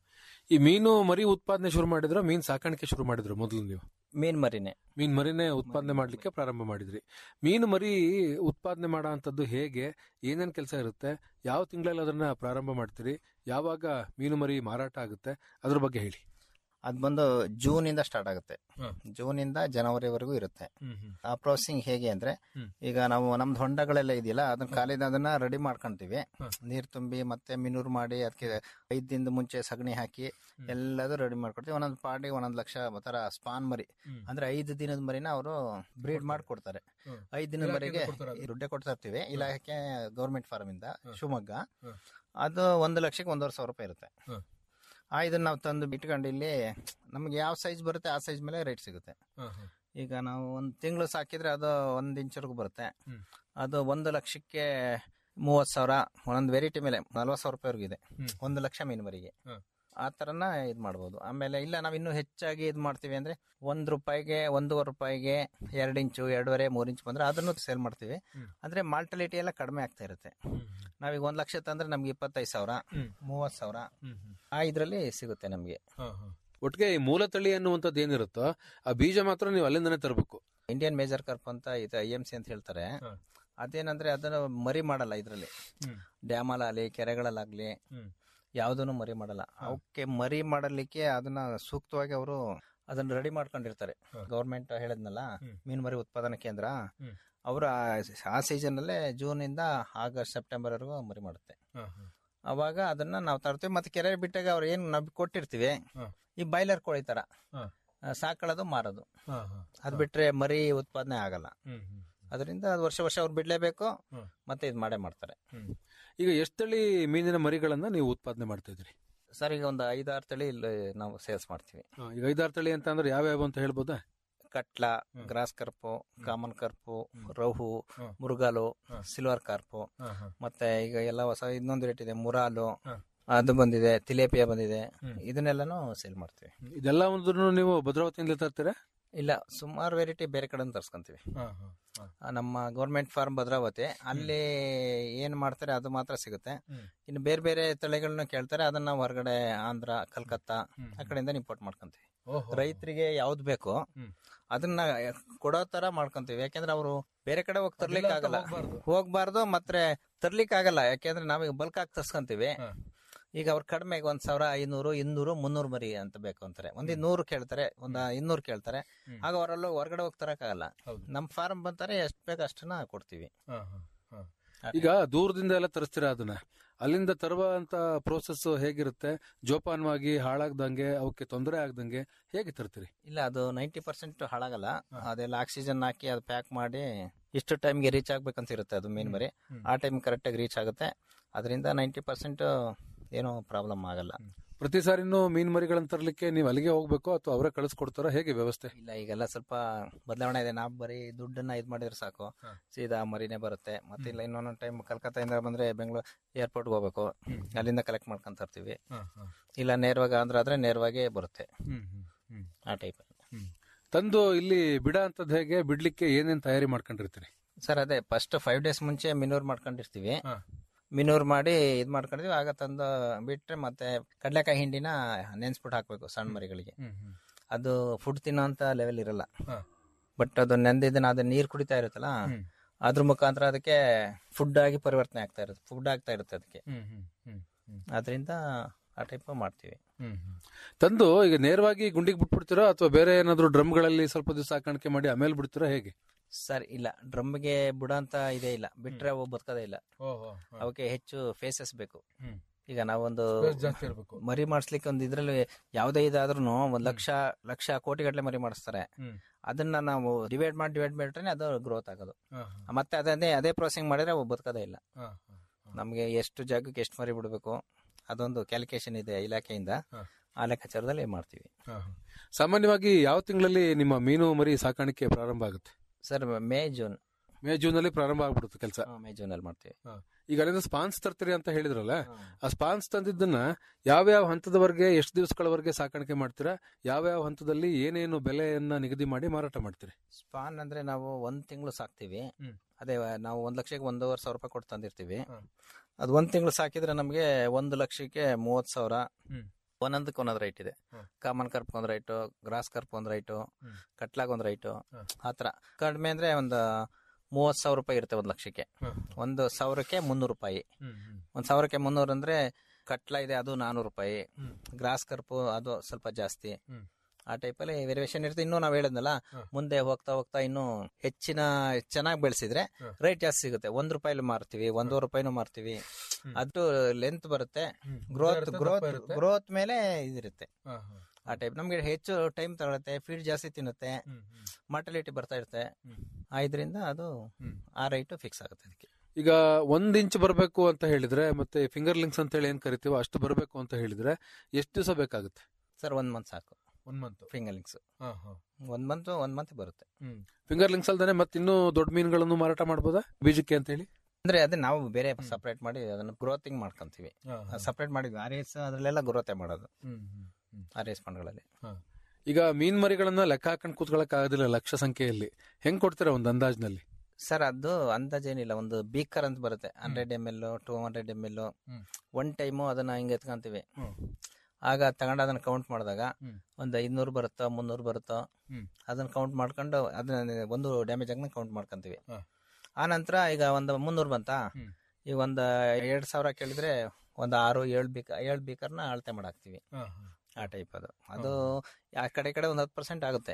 ಈ ಮೀನು ಮರಿ ಉತ್ಪಾದನೆ ಶುರು ಮಾಡಿದ್ರ ಮೀನ್ ಸಾಕಾಣಿಕೆ ಶುರು ಮಾಡಿದ್ರು ಮೊದಲು ನೀವು ಮೀನ್ ಮರಿನೇ ಮೀನ್ ಮರಿನೇ ಉತ್ಪಾದನೆ ಮಾಡ್ಲಿಕ್ಕೆ ಪ್ರಾರಂಭ ಮಾಡಿದ್ರಿ ಮೀನು ಮರಿ ಉತ್ಪಾದನೆ ಮಾಡೋ ಅಂತದ್ದು ಹೇಗೆ ಏನೇನ್ ಕೆಲಸ ಇರುತ್ತೆ ಯಾವ ತಿಂಗಳಲ್ಲಿ ಅದನ್ನ ಪ್ರಾರಂಭ ಮಾಡ್ತೀರಿ ಯಾವಾಗ ಮೀನು ಮರಿ ಮಾರಾಟ ಆಗುತ್ತೆ ಅದ್ರ ಬಗ್ಗೆ ಹೇಳಿ ಅದು ಬಂದು ಜೂನ್ ಇಂದ ಸ್ಟಾರ್ಟ್ ಆಗುತ್ತೆ ಹ್ಮ್. ಜೂನ್ ಇಂದ ಜನವರಿವರೆಗೂ ಇರುತ್ತೆ ಆ ಪ್ರೊಸೆಸಿಂಗ್ ಹೇಗೆ ಅಂದ್ರೆ ಹ್ಮ್. ಈಗ ನಾವು ನಮ್ದು ಹೊಂಡಗಳೆಲ್ಲ ಇದೆಯಲ್ಲ ಅದನ್ನ ಕಾಲಿದ ಅದನ್ನ ರೆಡಿ ಮಾಡ್ಕೊಂತೀವಿ ಹ್ಮ್. ನೀರ್ ತುಂಬಿ ಮತ್ತೆ ಮಿನೂರ್ ಮಾಡಿ ಅದಕ್ಕೆ ಐದ್ ದಿನದ ಮುಂಚೆ ಸಗಣಿ ಹಾಕಿ ಎಲ್ಲದೂ ರೆಡಿ ಮಾಡ್ಕೊಡ್ತೀವಿ ಒಂದೊಂದು ಪಾರ್ಟಿ ಒಂದೊಂದು ಲಕ್ಷ ತರ ಸ್ಪಾನ್ ಮರಿ ಹ್ಮ್. ಅಂದ್ರೆ ಐದು ದಿನದ ಮರಿನ ಅವರು ಬ್ರೀಡ್ ಮಾಡಿ ಕೊಡ್ತಾರೆ ಹ್ಮ್. ಐದ್ ದಿನದ ಮರಿಗೆ ಇಲಾಖೆಯಿಂದ ಕೊಡ್ತಾರಾ ಅದು? ದುಡ್ಡೇ ಕೊಡ್ತಾ ಇರ್ತೀವಿ ಇಲಾಖೆ ಗೌರ್ಮೆಂಟ್ ಫಾರ್ಮ್ ಇಂದ ಶಿವಮೊಗ್ಗ ಹ್ಮ್. ಅದು ಒಂದು ಲಕ್ಷಕ್ಕೆ ಒಂದೂವರೆ ಸಾವಿರ ರೂಪಾಯಿ ಇರುತ್ತೆ ಹ್ಮ್. ಆ ಇದನ್ನ ನಾವು ತಂದು ಬಿಟ್ಕೊಂಡು ಇಲ್ಲಿ ನಮ್ಗೆ ಯಾವ ಸೈಜ್ ಬರುತ್ತೆ ಆ ಸೈಜ್ ಮೇಲೆ ರೇಟ್ ಸಿಗುತ್ತೆ ಈಗ ನಾವು ಒಂದು ತಿಂಗಳು ಸಾಕಿದ್ರೆ ಅದು ಒಂದು ಇಂಚವರೆಗೂ ಬರುತ್ತೆ ಹ್ಮ್. ಅದು ಒಂದು ಲಕ್ಷಕ್ಕೆ ಮೂವತ್ತು ಸಾವಿರ ಒಂದೊಂದು ವೆರೈಟಿ ಮೇಲೆ ನಲ್ವತ್ತು ಸಾವಿರ ರೂಪಾಯಿವರೆಗೂ ಇದೆ ಹ್ಮ್. ಒಂದು ಲಕ್ಷ ಮೀನುವರೆಗೆ ಹ್ಮ್. ಆ ಥರನ ಇದು ಮಾಡ್ಬೋದು ಆಮೇಲೆ ಇಲ್ಲ ನಾವು ಇನ್ನೂ ಹೆಚ್ಚಾಗಿ ಇದು ಮಾಡ್ತೀವಿ ಅಂದ್ರೆ ಒಂದು ರೂಪಾಯಿಗೆ ಒಂದೂವರೆ ರೂಪಾಯಿಗೆ ಎರಡು ಇಂಚು ಎರಡೂವರೆ ಮೂರು ಇಂಚು ಬಂದ್ರೆ ಅದನ್ನು ಸೇಲ್ ಮಾಡ್ತೀವಿ ಹ್ಮ್. ಅಂದ್ರೆ ಮಾಲ್ಟಲಿಟಿ ಎಲ್ಲ ಕಡಿಮೆ ಆಗ್ತಾ ಇರುತ್ತೆ ನಾವೀಗ ಒಂದು ಲಕ್ಷ ತಂದ್ರೆ ನಮ್ಗೆ ಇಪ್ಪತ್ತೈದು ಸಾವಿರ ಹ್ಮ್. ಮೂವತ್ತು ಸಾವಿರ ಆ ಇದರಲ್ಲಿ ಸಿಗುತ್ತೆ ನಮಗೆ ಒಟ್ಟಿಗೆ ಈ ಮೂಲ ತಳಿ ಅನ್ನುವಂಥದ್ದು ಏನಿರುತ್ತೋ ಆ ಬೀಜ ಮಾತ್ರ ನೀವು ಅಲ್ಲಿಂದನೇ ತರಬೇಕು ಇಂಡಿಯನ್ ಮೇಜರ್ ಕರ್ಪ್ ಅಂತ ಇದು ಐ ಎಂ ಸಿ ಅಂತ ಹೇಳ್ತಾರೆ ಹ್ಮ್. ಅದೇನಂದ್ರೆ ಅದನ್ನು ಮರಿ ಮಾಡಲ್ಲ ಇದರಲ್ಲಿ ಡ್ಯಾಮಲ್ಲಾಗಲಿ ಕೆರೆಗಳಲ್ಲಾಗ್ಲಿ ಯಾವುದನ್ನು ಮರಿ ಮಾಡಲ್ಲ ಅವಕ್ಕೆ ಮರಿ ಮಾಡಲಿಕ್ಕೆ ಅದನ್ನ ಸೂಕ್ತವಾಗಿ ಅವರು ಅದನ್ನ ರೆಡಿ ಮಾಡ್ಕೊಂಡಿರ್ತಾರೆ ಹ್ಮ್. ಗೌರ್ಮೆಂಟ್ ಹೇಳಿದ್ನಲ್ಲ ಹ್ಮ್. ಮೀನು ಮರಿ ಉತ್ಪಾದನಾ ಕೇಂದ್ರ ಹ್ಮ್. ಅವರು ಆ ಸೀಸನ್ ಅಲ್ಲೇ ಜೂನ್ ಇಂದ ಆಗಸ್ಟ್ ಸೆಪ್ಟೆಂಬರ್ ವರೆಗೂ ಮರಿ ಮಾಡುತ್ತೆ ಅವಾಗ ಅದನ್ನ ನಾವು ತರ್ತೀವಿ ಮತ್ತೆ ಕೆರೆ ಬಿಟ್ಟಾಗ ಅವ್ರು ಏನು ನಾವು ಕೊಟ್ಟಿರ್ತೀವಿ ಹಾ. ಈ ಬಾಯ್ಲರ್ ಕೋಳಿ ತರ ಹಾ. ಆ, ಸಾಕೊಳ್ಳೋದು ಮಾರೋದು ಹಾ, ಹಾ. ಅದ್ ಬಿಟ್ರೆ ಮರಿ ಉತ್ಪಾದನೆ ಆಗಲ್ಲ ಹ್ಮ್, ಹ್ಮ್, ಅದರಿಂದ ಅದು ವರ್ಷ ವರ್ಷ ಅವ್ರು ಬಿಡ್ಲೇಬೇಕು ಹ್ಮ್. ಮತ್ತೆ ಇದು ಮಾಡೇ ಮಾಡ್ತಾರೆ ಹ್ಮ್. ಈಗ ಎಷ್ಟು ತಳಿ ಮೀನಿನ ಮರಿಗಳನ್ನ ನೀವು ಉತ್ಪಾದನೆ ಮಾಡ್ತಾ ಇದ್ರಿ ಸರ್ ಈಗ ಒಂದು ಐದಾರು ತಳಿ ಇಲ್ಲಿ ನಾವು ಸೇಲ್ಸ್ ಮಾಡ್ತೀವಿ ಹಾ, ಈಗ ಐದಾರು ತಳಿ ಅಂತ ಅಂದ್ರೆ ಯಾವ ಅಂತ ಹೇಳ್ಬೋದಾ ಕಟ್ಲ ಹ್ಮ್. Grass carp common carp rohu ಹ್ಮ್. ಮುರುಗಾಲು ಹ್ಮ್. ಸಿಲ್ವರ್ ಕಾರ್ಪು ಹಾ, ಹಾ. ಮತ್ತೆ ಈಗ ಎಲ್ಲ ಹೊಸ ಇನ್ನೊಂದು ರೇಟ್ ಇದೆ ಮುರಾಲು ಹ್ಮ್. ಅದು ಬಂದಿದೆ ತಿಲೇಪಿಯಾ ಬಂದಿದೆ ಹ್ಮ್. ಇದನ್ನೆಲ್ಲಾನು ಸೇಲ್ ಮಾಡ್ತೀವಿ ಇದೆಲ್ಲ ಒಂದು ನೀವು ಭದ್ರಾವತಿಯಿಂದ ತರ್ತೀರಾ ಇಲ್ಲ ಸುಮಾರು ವೆರೈಟಿ ಬೇರೆ ಕಡೆ ತರ್ಸ್ಕೊಂತೀವಿ ಹಾ, ಹಾ, ಹಾ. ಆ, ನಮ್ಮ ಗೌರ್ಮೆಂಟ್ ಫಾರ್ಮ್ ಭದ್ರಾವತಿ ಅಲ್ಲಿ ಏನ್ ಮಾಡ್ತಾರೆ ಅದು ಮಾತ್ರ ಸಿಗುತ್ತೆ ಹ್ಮ್. ಇನ್ನು ಬೇರೆ ಬೇರೆ ತಳಿಗಳನ್ನ ಕೇಳ್ತಾರೆ ಅದನ್ನ ನಾವು ಹೊರಗಡೆ ಆಂಧ್ರ ಕಲ್ಕತ್ತಾ ಹ್ಮ್. ಆ ಕಡೆಯಿಂದ ಇಂಪೋರ್ಟ್ ಮಾಡ್ಕೊಂತೀವಿ ಓಹೋ. ರೈತರಿಗೆ ಯಾವ್ದು ಬೇಕೋ ಹ್ಮ್. ಅದನ್ನ ಕೊಡೋ ತರ ಮಾಡ್ಕೊಂತೀವಿ ಯಾಕೆಂದ್ರೆ ಅವರು ಬೇರೆ ಕಡೆ ಹೋಗಿ ತರ್ಲಿಕ್ಕೆ ಅದಿಲ್ಲ ಅಂತ ಆಗಲ್ಲ ಹೋಗ್ಬಾರ್ದು. ಹೋಗ್ಬಾರ್ದು ಮತ್ತೆ ತರ್ಲಿಕ್ಕೆ ಆಗಲ್ಲ ಯಾಕೆಂದ್ರೆ ನಾವೀಗ ಬಲ್ಕ್ ಆಗಿ ತರ್ಸ್ಕೊಂತೀವಿ ಹಾ. ಈಗ ಅವ್ರ ಕಡಿಮೆಗೆ ಒಂದ್ ಸಾವಿರ ಐನೂರು ಇನ್ನೂರು ಮುನ್ನೂರು ಮರಿ ಅಂತ ಬೇಕು ಅಂತಾರೆ ಒಂದ್ ನೂರು ಕೇಳ್ತಾರೆ ಒಂದ್ ಇನ್ನೂರು ಕೇಳ್ತಾರೆ ಹ್ಮ್. ಆಗ ಅವರೆಲ್ಲ ಹೊರಗಡೆ ಹೋಗಿ ತರಕ್ಕಾಗಲ್ಲ ಹೌದು. ನಮ್ ಫಾರ್ಮ್ ಬಂತಾರೆ ಎಷ್ಟ್ ಬೇಕು ಅಷ್ಟನ್ನ ಕೊಡ್ತೀವಿ ಹಾ, ಹಾ, ಹಾ. ಈಗ ದೂರದಿಂದ ಎಲ್ಲ ತರಿಸ್ತೀರಾ ಅದನ್ನ ಅಲ್ಲಿಂದ ತರುವಂತ ಪ್ರೋಸೆಸ್ ಹೇಗಿರುತ್ತೆ ಜೋಪಾನವಾಗಿ ಹಾಳಾಗ್ದಂಗೆ ಅವಕ್ಕೆ ತೊಂದರೆ ಆಗ್ದಂಗೆ ಹೇಗೆ ತರ್ತೀರಿ ಇಲ್ಲ ಅದು ನೈಂಟಿ ಪರ್ಸೆಂಟ್ ಹಾಳಾಗಲ್ಲ ಅದೆಲ್ಲ ಆಕ್ಸಿಜನ್ ಹಾಕಿ ಅದು ಪ್ಯಾಕ್ ಮಾಡಿ ಇಷ್ಟು ಟೈಮ್ಗೆ ರೀಚ್ ಆಗ್ಬೇಕಂತ ಇರುತ್ತೆ ಅದು ಮೀನ್ ಮರಿ ಹ್ಮ್. ಆ ಟೈಮ್ ಕರೆಕ್ಟಾಗಿ ರೀಚ್ ಆಗುತ್ತೆ ಅದರಿಂದ ನೈಂಟಿ ಪರ್ಸೆಂಟ್ ಏನೋ ಪ್ರಾಬ್ಲಮ್ ಆಗಲ್ಲ ಪ್ರತಿ ಸಾರಿನೂ ಮೀನ್ ಮರಿಗಳನ್ನ ತರ್ಲಿಕ್ಕೆ ನೀವು ಅಲ್ಲಿಗೆ ಹೋಗ್ಬೇಕು ಅಥವಾ ಅವರೇ ಕಳಿಸ್ಕೊಡ್ತಾರ ಹೇಗೆ ವ್ಯವಸ್ಥೆ ಇಲ್ಲ ಈಗೆಲ್ಲ ಸ್ವಲ್ಪ ಬದಲಾವಣೆ ಇದೆ ನಾವು ಬರೀ ದುಡ್ಡನ್ನ ಇದು ಮಾಡಿದ್ರೆ ಸಾಕು ಹಾ. ಸೀದಾ ಮರಿನೇ ಬರುತ್ತೆ ಮತ್ತೆ ಇಲ್ಲ ಇನ್ನೊಂದೊಂದು ಟೈಮ್ ಕಲ್ಕತ್ತಾಯಿಂದ ಬಂದ್ರೆ ಬೆಂಗಳೂರು ಏರ್ಪೋರ್ಟ್ಗೆ ಹೋಗ್ಬೇಕು ಅಲ್ಲಿಂದ ಕಲೆಕ್ಟ್ ಮಾಡ್ಕೊಂತ ಇರ್ತೀವಿ ಇಲ್ಲ ನೇರವಾಗಿ ಆಂಧ್ರ ಆದ್ರೆ ನೇರವಾಗಿ ಬರುತ್ತೆ ಆ ಟೈಪ್ ತಂದು ಇಲ್ಲಿ ಬಿಡ ಅಂತದ್ ಹೇಗೆ ಬಿಡ್ಲಿಕ್ಕೆ ಏನೇನ್ ತಯಾರಿ ಮಾಡ್ಕೊಂಡಿರ್ತೀರಿ ಸರ್ ಅದೇ ಫಸ್ಟ್ ಫೈವ್ ಡೇಸ್ ಮುಂಚೆ ಮಿನೂರ್ ಮಾಡ್ಕೊಂಡಿರ್ತೀವಿ ಹಾ. ಮಿನೂರ್ ಮಾಡಿ ಇದ್ ಮಾಡ್ಕೊಂಡಿದ್ವಿ ಆಗ ತಂದು ಬಿಟ್ರೆ ಮತ್ತೆ ಕಡಲೆಕಾಯಿ ಹಿಂಡಿನ ನೆನ್ಸ್ಬಿಟ್ಟು ಹಾಕ್ಬೇಕು ಸಣ್ಣ ಮರಿಗಳಿಗೆ ಅದು ಫುಡ್ ತಿನ್ನೋ ಅಂತ ಲೆವೆಲ್ ಇರಲ್ಲ ಹಾ. ಬಟ್ ಅದು ನೆಂದಿದ್ದನ್ನ ಅದು ನೀರ್ ಕುಡಿತಾ ಇರುತ್ತಲ್ಲ ಅದ್ರ ಮುಖಾಂತರ ಅದಕ್ಕೆ ಫುಡ್ ಆಗಿ ಪರಿವರ್ತನೆ ಆಗ್ತಾ ಇರುತ್ತೆ ಫುಡ್ ಆಗ್ತಾ ಇರುತ್ತೆ ಅದಕ್ಕೆ ಅದರಿಂದ ಆ ಟೈಪ್ ಮಾಡ್ತೀವಿ ತಂದು ಈಗ ನೇರವಾಗಿ ಗುಂಡಿಗೆ ಬಿಟ್ಬಿಡ್ತೀರಾ ಅಥವಾ ಬೇರೆ ಏನಾದ್ರು ಡ್ರಮ್ಗಳಲ್ಲಿ ಸ್ವಲ್ಪ ದಿವಸ ಸಾಕಾಣಿಕೆ ಮಾಡಿ ಆಮೇಲೆ ಬಿಡ್ತೀರಾ ಹೇಗೆ ಸರ್ ಇಲ್ಲ ಡ್ರಮ್ಗೆ ಬುಡ ಅಂತ ಇದೇ ಇಲ್ಲ ಬಿಟ್ರೆ ಅವು ಬದುಕೋದೇ ಇಲ್ಲ ಅವಕ್ಕೆ ಹೆಚ್ಚು ಫೇಸಸ್ ಬೇಕು ಹ್ಮ್. ಈಗ ನಾವೊಂದು ಜಾಸ್ತಿ ಇರಬೇಕು ಮರಿ ಮಾಡಿಸ್ಲಿಕ್ಕೆ ಒಂದು ಇದ್ರಲ್ಲಿ ಯಾವುದೇ ಇದಾದ್ರೂ ಒಂದ್ ಲಕ್ಷ ಲಕ್ಷ ಕೋಟಿ ಗಟ್ಟಲೆ ಮರಿ ಮಾಡಿಸ್ತಾರೆ ಅದನ್ನ ನಾವು ಡಿವೈಡ್ ಮಾಡಿ ಡಿವೈಡ್ ಮಾಡಿಟ್ರೆ ಅದು ಗ್ರೋತ್ ಆಗೋದು ಮತ್ತೆ ಅದೇ ಅದೇ ಪ್ರೋಸೆಸಿಂಗ್ ಮಾಡಿದ್ರೆ ಅವು ಬದುಕೋದೇ ಇಲ್ಲ ನಮಗೆ ಎಷ್ಟು ಜಾಗಕ್ಕೆ ಎಷ್ಟು ಮರಿ ಬಿಡಬೇಕು ಅದೊಂದು ಕ್ಯಾಲ್ಕುಲೇಷನ್ ಇದೆ ಇಲಾಖೆಯಿಂದ ಹಾ. ಆ ಲೆಕ್ಕಾಚಾರದಲ್ಲಿ ಮಾಡ್ತೀವಿ ಸಾಮಾನ್ಯವಾಗಿ ಯಾವ ತಿಂಗಳಲ್ಲಿ ನಿಮ್ಮ ಮೀನು ಮರಿ ಸಾಕಾಣಿಕೆ ಪ್ರಾರಂಭ ಆಗುತ್ತೆ sir May June May June ಅಲ್ಲಿ ಪ್ರಾರಂಭ ಆಗ್ಬಿಡುತ್ತೆ ಕೆಲಸ ಹಾ, ಮೇ ಜೂನ್ ಅಲ್ಲಿ ಮಾಡ್ತೀವಿ ಈಗ ಅಲ್ಲಿಂದ ಸ್ಪಾನ್ಸ್ ತರ್ತೀರಿ ಅಂತ ಹೇಳಿದ್ರಲ್ಲ ಆ ಸ್ಪಾನ್ಸ್ ತಂದಿದ್ದನ್ನ ಯಾವ್ಯಾವ ಹಂತದವರೆಗೆ ಎಷ್ಟು ದಿವಸಗಳವರೆಗೆ ಸಾಕಾಣಿಕೆ ಮಾಡ್ತೀರಾ ಯಾವ್ಯಾವ ಹಂತದಲ್ಲಿ ಏನೇನು ಬೆಲೆಯನ್ನ ನಿಗದಿ ಮಾಡಿ ಮಾರಾಟ ಮಾಡ್ತೀರಿ ಸ್ಪಾನ್ ಅಂದ್ರೆ ನಾವು ಒಂದ್ ತಿಂಗಳು ಸಾಕ್ತಿವಿ ಹ್ಮ್. ಅದೇ ನಾವು ಒಂದ್ ಲಕ್ಷಕ್ಕೆ ಒಂದೂವರೆ ಸಾವಿರ ರೂಪಾಯಿ ಕೊಟ್ಟು ತಂದಿರ್ತೀವಿ ಹ್ಮ್. ಅದು ಒಂದ್ ತಿಂಗಳು ಸಾಕಿದ್ರೆ ನಮಗೆ ಒಂದು ಲಕ್ಷಕ್ಕೆ ಮೂವತ್ ಸಾವಿರ ಹ್ಮ್. ಒಂದೊಂದಕ್ಕೆ ಒಂದೊಂದು ರೈಟ್ ಇದೆ ಹ್ಮ್. ಕಾಮನ್ ಕರ್ಪ್ ಒಂದ್ ರೈಟು ಗ್ರಾಸ್ ಕರ್ಪ್ ಒಂದ್ ರೈಟು ಹ್ಮ್. ಕಟ್ಲಾಗ್ ಒಂದ್ ರೈಟು ಹ್ಮ್. ಆತರ ಕಡಿಮೆ ಅಂದ್ರೆ ಒಂದು ಮೂವತ್ ಸಾವಿರ ರೂಪಾಯಿ ಇರುತ್ತೆ ಒಂದ್ ಲಕ್ಷಕ್ಕೆ ಒಂದು ಸಾವಿರಕ್ಕೆ ಮುನ್ನೂರು ರೂಪಾಯಿ ಒಂದ್ ಸಾವಿರಕ್ಕೆ ಮುನ್ನೂರು ಅಂದ್ರೆ ಕಟ್ಲ ಇದೆ ಅದು ನಾನೂರು ರೂಪಾಯಿ ಹ್ಮ್. ಗ್ರಾಸ್ ಕರ್ಪು ಅದು ಸ್ವಲ್ಪ ಜಾಸ್ತಿ ಹ್ಮ್. ಆ ಟೈಪಲ್ಲಿ ವೇರಿಯೇಷನ್ ಇರುತ್ತೆ ಇನ್ನೂ ನಾವು ಹೇಳಿದ್ನಲ್ಲ ಹ್ಮ್. ಮುಂದೆ ಹೋಗ್ತಾ ಹೋಗ್ತಾ ಇನ್ನು ಹೆಚ್ಚಿನ ಚೆನ್ನಾಗಿ ಬೆಳೆಸಿದ್ರೆ ಹ್ಮ್. ರೇಟ್ ಜಾಸ್ತಿ ಸಿಗುತ್ತೆ ಒಂದ್ ರೂಪಾಯಿಲು ಮಾರ್ತೀವಿ ಒಂದೂವರೆ ರೂಪಾಯಿನೂ ಮಾರ್ತೀವಿ ಹ್ಮ್. ಅದು ಲೆಂತ್ ಬರುತ್ತೆ ಹ್ಮ್. ಗ್ರೋತ್ ಇರುತ್ತೆ, ಗ್ರೋತ್ ದಪ್ಪ ಇರುತ್ತೆ. ಗ್ರೋತ್ ಮೇಲೆ ಇದಿರುತ್ತೆ ಆ ಟೈಪ್ ನಮ್ಗೆ ಹೆಚ್ಚು ಟೈಮ್ ತಗೊಳುತ್ತೆ ಫೀಡ್ ಜಾಸ್ತಿ ತಿನ್ನುತ್ತೆ ಮಾರ್ಟಲಿಟಿ ಬರ್ತಾ ಇರುತ್ತೆ ಹ್ಮ್. ಆ ಇದರಿಂದ ಅದು ಹ್ಮ್. ಆ ರೈಟ್ ಫಿಕ್ಸ್ ಆಗುತ್ತೆ ಅದಕ್ಕೆ ಈಗ ಒಂದ್ ಇಂಚ್ ಬರಬೇಕು ಅಂತ ಹೇಳಿದ್ರೆ ಮತ್ತೆ ಫಿಂಗರ್ ಲಿಂಕ್ಸ್ ಅಂತ ಹೇಳಿ ಏನ್ ಕರಿತೀವೋ ಅಷ್ಟು ಬರಬೇಕು ಅಂತ ಹೇಳಿದ್ರೆ ಎಷ್ಟು ದಿವಸ ಬೇಕಾಗುತ್ತೆ ಸರ್ ಒಂದ್ ಮಂತ್ ಸಾಕು ಒಂದ್ ಮಂತ್ ಫಿಂಗರ್ಲಿಂಗ್ಸ್ ಒಂದ್ ಮಂತ್ ಒಂದ್ ಮಂತ್ ಬರುತ್ತೆ ಫಿಂಗರ್ ಲಿಂಕ್ಸ್ ಅಲ್ದಾನೆ ಮತ್ತೆ ಇನ್ನೂ ದೊಡ್ಡ ಮೀನುಗಳನ್ನು ಮಾರಾಟ ಮಾಡ್ಬೋದಾ ಬೀಜಕ್ಕೆ ಅಂತ ಹೇಳಿ ಅಂದ್ರೆ ಅದೇ ನಾವು ಬೇರೆ ಸಪರೇಟ್ ಮಾಡಿ ಅದನ್ನ ಗ್ರೋತಿಂಗ್ ಮಾಡ್ಕೊಂತೀವಿ ಸಪರೇಟ್ ಮಾಡಿದ್ವಿ ಆರ್ ಎಸ್ ಅದ್ರಲ್ಲೆಲ್ಲ ಗ್ರೋತೆ ಮಾಡೋದು ಆರ್ ಎಸ್ ಫಂಡ್ಗಳಲ್ಲಿ ಈಗ ಮೀನ್ ಮರಿಗಳನ್ನ ಲೆಕ್ಕ ಹಾಕೊಂಡು ಕೂತ್ಕೊಳಕ್ ಆಗೋದಿಲ್ಲ ಲಕ್ಷ ಸಂಖ್ಯೆಯಲ್ಲಿ ಹೆಂಗ್ ಕೊಡ್ತೀರಾ ಒಂದ್ ಅಂದಾಜ್ನಲ್ಲಿ ಸರ್ ಅದು ಅಂದಾಜೇನಿಲ್ಲ ಒಂದು ಬೀಕರ್ ಅಂತ ಬರುತ್ತೆ hundred M L two hundred M L ಹ್ಮ್. ಒನ್ ಟೈಮು ಅದನ್ನ ಹಿಂಗೆ ಎತ್ಕೊಂತೀವಿ ಹ್ಮ್. ಆಗ ತಗೊಂಡು ಅದನ್ನ ಕೌಂಟ್ ಮಾಡಿದಾಗ ಹ್ಮ್. ಒಂದು ಐದ್ನೂರು ಬರುತ್ತೋ ಮುನ್ನೂರು ಬರುತ್ತೋ ಹ್ಮ್. ಅದನ್ನ ಕೌಂಟ್ ಮಾಡ್ಕೊಂಡು ಅದನ್ನ ಒಂದು ಡ್ಯಾಮೇಜ್ ಆಗಿ ಕೌಂಟ್ ಮಾಡ್ಕೊಂತೀವಿ ಹ. ಆ ನಂತರ ಈಗ ಒಂದು ಮುನ್ನೂರು ಬಂತಾ ಹ್ಮ್. ಈಗ ಒಂದು ಎರಡ್ ಸಾವಿರ ಕೇಳಿದ್ರೆ ಒಂದು ಆರು ಏಳು ಬೀಕ ಏಳು ಬೀಕರ್ನ ಅಳತೆ ಮಾಡಾಕ್ತಿವಿ ಆ ಟೈಪ್ ಅದು ಅದು ಆ ಕಡೆ ಈ ಕಡೆ ಒಂದು ಹತ್ತು ಪರ್ಸೆಂಟ್ ಆಗುತ್ತೆ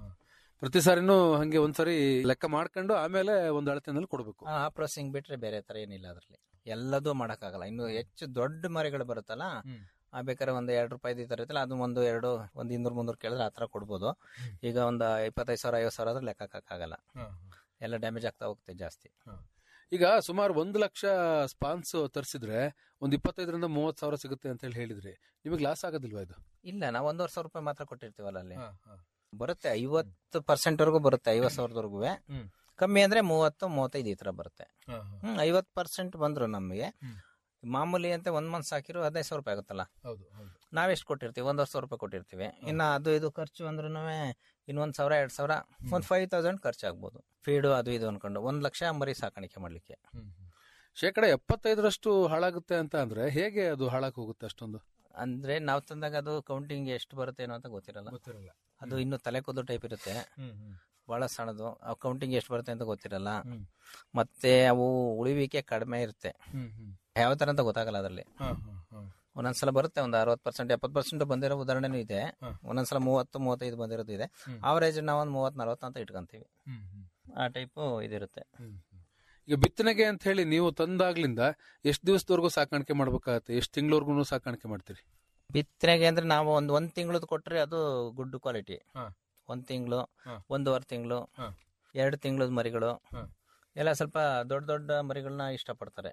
ಪ್ರತಿ ಸಾರಿನೂ ಹಂಗೆ ಒಂದ್ಸರಿ ಲೆಕ್ಕ ಮಾಡ್ಕೊಂಡು ಆಮೇಲೆ ಒಂದ್ ಅಳತೆನಲ್ಲಿ ಕೊಡ್ಬೇಕು ಆ ಪ್ರೊಸೆಸಿಂಗ್ ಬಿಟ್ರೆ ಬೇರೆ ತರ ಏನಿಲ್ಲ ಅದರಲ್ಲಿ ಎಲ್ಲದೂ ಮಾಡೋಕ್ಕಾಗಲ್ಲ ಇನ್ನು ಹೆಚ್ಚು ದೊಡ್ಡ ಮರಿಗಳು ಬರುತ್ತಲ್ಲ ಹ್ಮ್. ಆ ಬೇಕಾದ್ರೆ ಒಂದು ಎರಡು ರೂಪಾಯಿ ಈ ಥರ ಇರುತ್ತಲ್ಲ ಅದು ಒಂದು ಎರಡು ಒಂದು ಇನ್ನೂರು ಮುನ್ನೂರು ಕೇಳಿದ್ರೆ ಆ ಥರ ಕೊಡ್ಬೋದು ಈಗ ಒಂದು ಇಪ್ಪತ್ತೈದು ಸಾವಿರ ಐವತ್ತು ಸಾವಿರ ಆದ್ರೆ ಲೆಕ್ಕ ಹಾಕಕ್ಕಾಗಲ್ಲ ಎಲ್ಲ ಡ್ಯಾಮೇಜ್ ಆಗ್ತಾ ಹೋಗುತ್ತೆ ಜಾಸ್ತಿ ಈಗ ಸುಮಾರು ಒಂದು ಲಕ್ಷ ಸ್ಪಾನ್ಸ್ ತರಿಸಿದ್ರೆ ಒಂದ್ ಇಪ್ಪತ್ತೈದರಿಂದ ಮೂವತ್ ಸಾವಿರ ಸಿಗುತ್ತೆ ಅಂತ ಹೇಳಿ ಹೇಳಿದ್ರಿ ನಿಮಗೆ ಲಾಸ್ ಆಗೋದಿಲ್ವಾ ಇದು ಇಲ್ಲ ನಾವು ಒಂದೂವರೆ ಸಾವಿರ ರೂಪಾಯಿ ಮಾತ್ರ ಕೊಟ್ಟಿರ್ತೀವಲ್ಲ ಅಲ್ಲಿ ಬರುತ್ತೆ ಐವತ್ತು ಪರ್ಸೆಂಟ್ ವರೆಗೂ ಬರುತ್ತೆ ಐವತ್ತು ಸಾವಿರದವರೆಗೂ ಹ್ಮ್. ಕಮ್ಮಿ ಅಂದ್ರೆ ಮೂವತ್ತು ಮೂವತ್ತೈದು ಈ ತರ ಬರುತ್ತೆ ಹ್ಮ್ ಐವತ್ತು ಪರ್ಸೆಂಟ್ ಬಂದ್ರು ನಮಗೆ ಹ್ಮ್. ಮಾಮೂಲಿ ಅಂತ ಒಂದ್ ಮಂತ್ ಸಾಕಿರೋ ಹದಿನೈದು ಸಾವಿರ ರೂಪಾಯಿ ಆಗುತ್ತಲ್ಲ ಹೌದು ಹೌದು ನಾವೆಷ್ಟು ಕೊಟ್ಟಿರ್ತೀವಿ ಒಂದೂವರೆ ಸಾವಿರ ರೂಪಾಯಿ ಕೊಟ್ಟಿರ್ತೀವಿ ಇನ್ನು ಅದು ಇದು ಖರ್ಚು ಅಂದ್ರೂ ಇನ್ನೊಂದ್ ಸಾವಿರ ಎರಡ್ ಸಾವಿರ ಒಂದ್ ಫೈವ್ ತೌಸಂಡ್ ಖರ್ಚಾಗ್ಬೋದು ಫೀಡು ಅದು ಇದು ಅನ್ಕೊಂಡು ಒಂದ್ ಲಕ್ಷ ಮರಿ ಸಾಕಾಣಿಕೆ ಮಾಡ್ಲಿಕ್ಕೆ ಶೇಕಡ ಎಪ್ಪತ್ತೈದರಷ್ಟು ಹಾಳಾಗುತ್ತೆ ಅಂತ ಅಂದ್ರೆ ಹೇಗೆ ಅದು ಹಾಳಾಗಿ ಹೋಗುತ್ತೆ ಅಷ್ಟೊಂದು ಅಂದ್ರೆ ನಾವು ತಂದಾಗ ಅದು ಕೌಂಟಿಂಗ್ ಎಷ್ಟು ಬರುತ್ತೆ ಏನೋ ಅಂತ ಗೊತ್ತಿರಲ್ಲ ಗೊತ್ತಿರಲ್ಲ ಅದು ಇನ್ನು ತಲೆ ಕೂದಲು ಟೈಪ್ ಇರುತ್ತೆ ಬಹಳ ಸಣ್ಣದು ಆ ಕೌಂಟಿಂಗ್ ಎಷ್ಟು ಬರುತ್ತೆ ಅಂತ ಗೊತ್ತಿರಲ್ಲ ಹ್ಮ್. ಮತ್ತೆ ಅವು ಉಳಿವಿಕೆ ಕಡಿಮೆ ಇರುತ್ತೆ ಯಾವ ತರ ಅಂತ ಗೊತ್ತಾಗಲ್ಲ ಅದರಲ್ಲಿ ಒಂದೊಂದ್ಸಲ ಬರುತ್ತೆ ಒಂದು ಅರವತ್ತು ಪರ್ಸೆಂಟ್ ಎಪ್ಪತ್ತು ಪರ್ಸೆಂಟ್ ಬಂದಿರೋ ಉದಾಹರಣೆನೂ ಇದೆ ಹ. ಒಂದೊಂದ್ಸಲ ಮೂವತ್ತು ಮೂವತ್ತೈದು ಬಂದಿರೋದು ಇದೆ ಹ್ಮ್. ಅವರೇಜ್ ನಾವು ಒಂದು ಮೂವತ್ತು ನಲ್ವತ್ತು ಅಂತ ಇಟ್ಕೊಂತೀವಿ ಆ ಟೈಪು ಇದಿರುತ್ತೆ ಈಗ ಬಿತ್ತನೆಗೆ ಅಂತ ಹೇಳಿ ನೀವು ತಂದಾಗ್ಲಿಂದ ಎಷ್ಟು ದಿವಸದವರೆಗೂ ಸಾಕಾಣಿಕೆ ಮಾಡ್ಬೇಕಾಗತ್ತೆ ಎಷ್ಟು ತಿಂಗಳವರೆಗೂ ಸಾಕಾಣಿಕೆ ಮಾಡ್ತೀರಿ ಬಿತ್ತನೆಗೆ ಅಂದ್ರೆ ನಾವು ಒಂದು ಒಂದ್ ತಿಂಗಳದ್ ಕೊಟ್ರೆ ಅದು ಗುಡ್ ಕ್ವಾಲಿಟಿ ಹ. ಒಂದ್ ತಿಂಗಳು ಹ. ಒಂದೂವರೆ ತಿಂಗಳು ಹ. ಎರಡು ತಿಂಗಳದ ಮರಿಗಳು ಹ. ಎಲ್ಲ ಸ್ವಲ್ಪ ದೊಡ್ಡ ದೊಡ್ಡ ಮರಿಗಳನ್ನ ಇಷ್ಟಪಡ್ತಾರೆ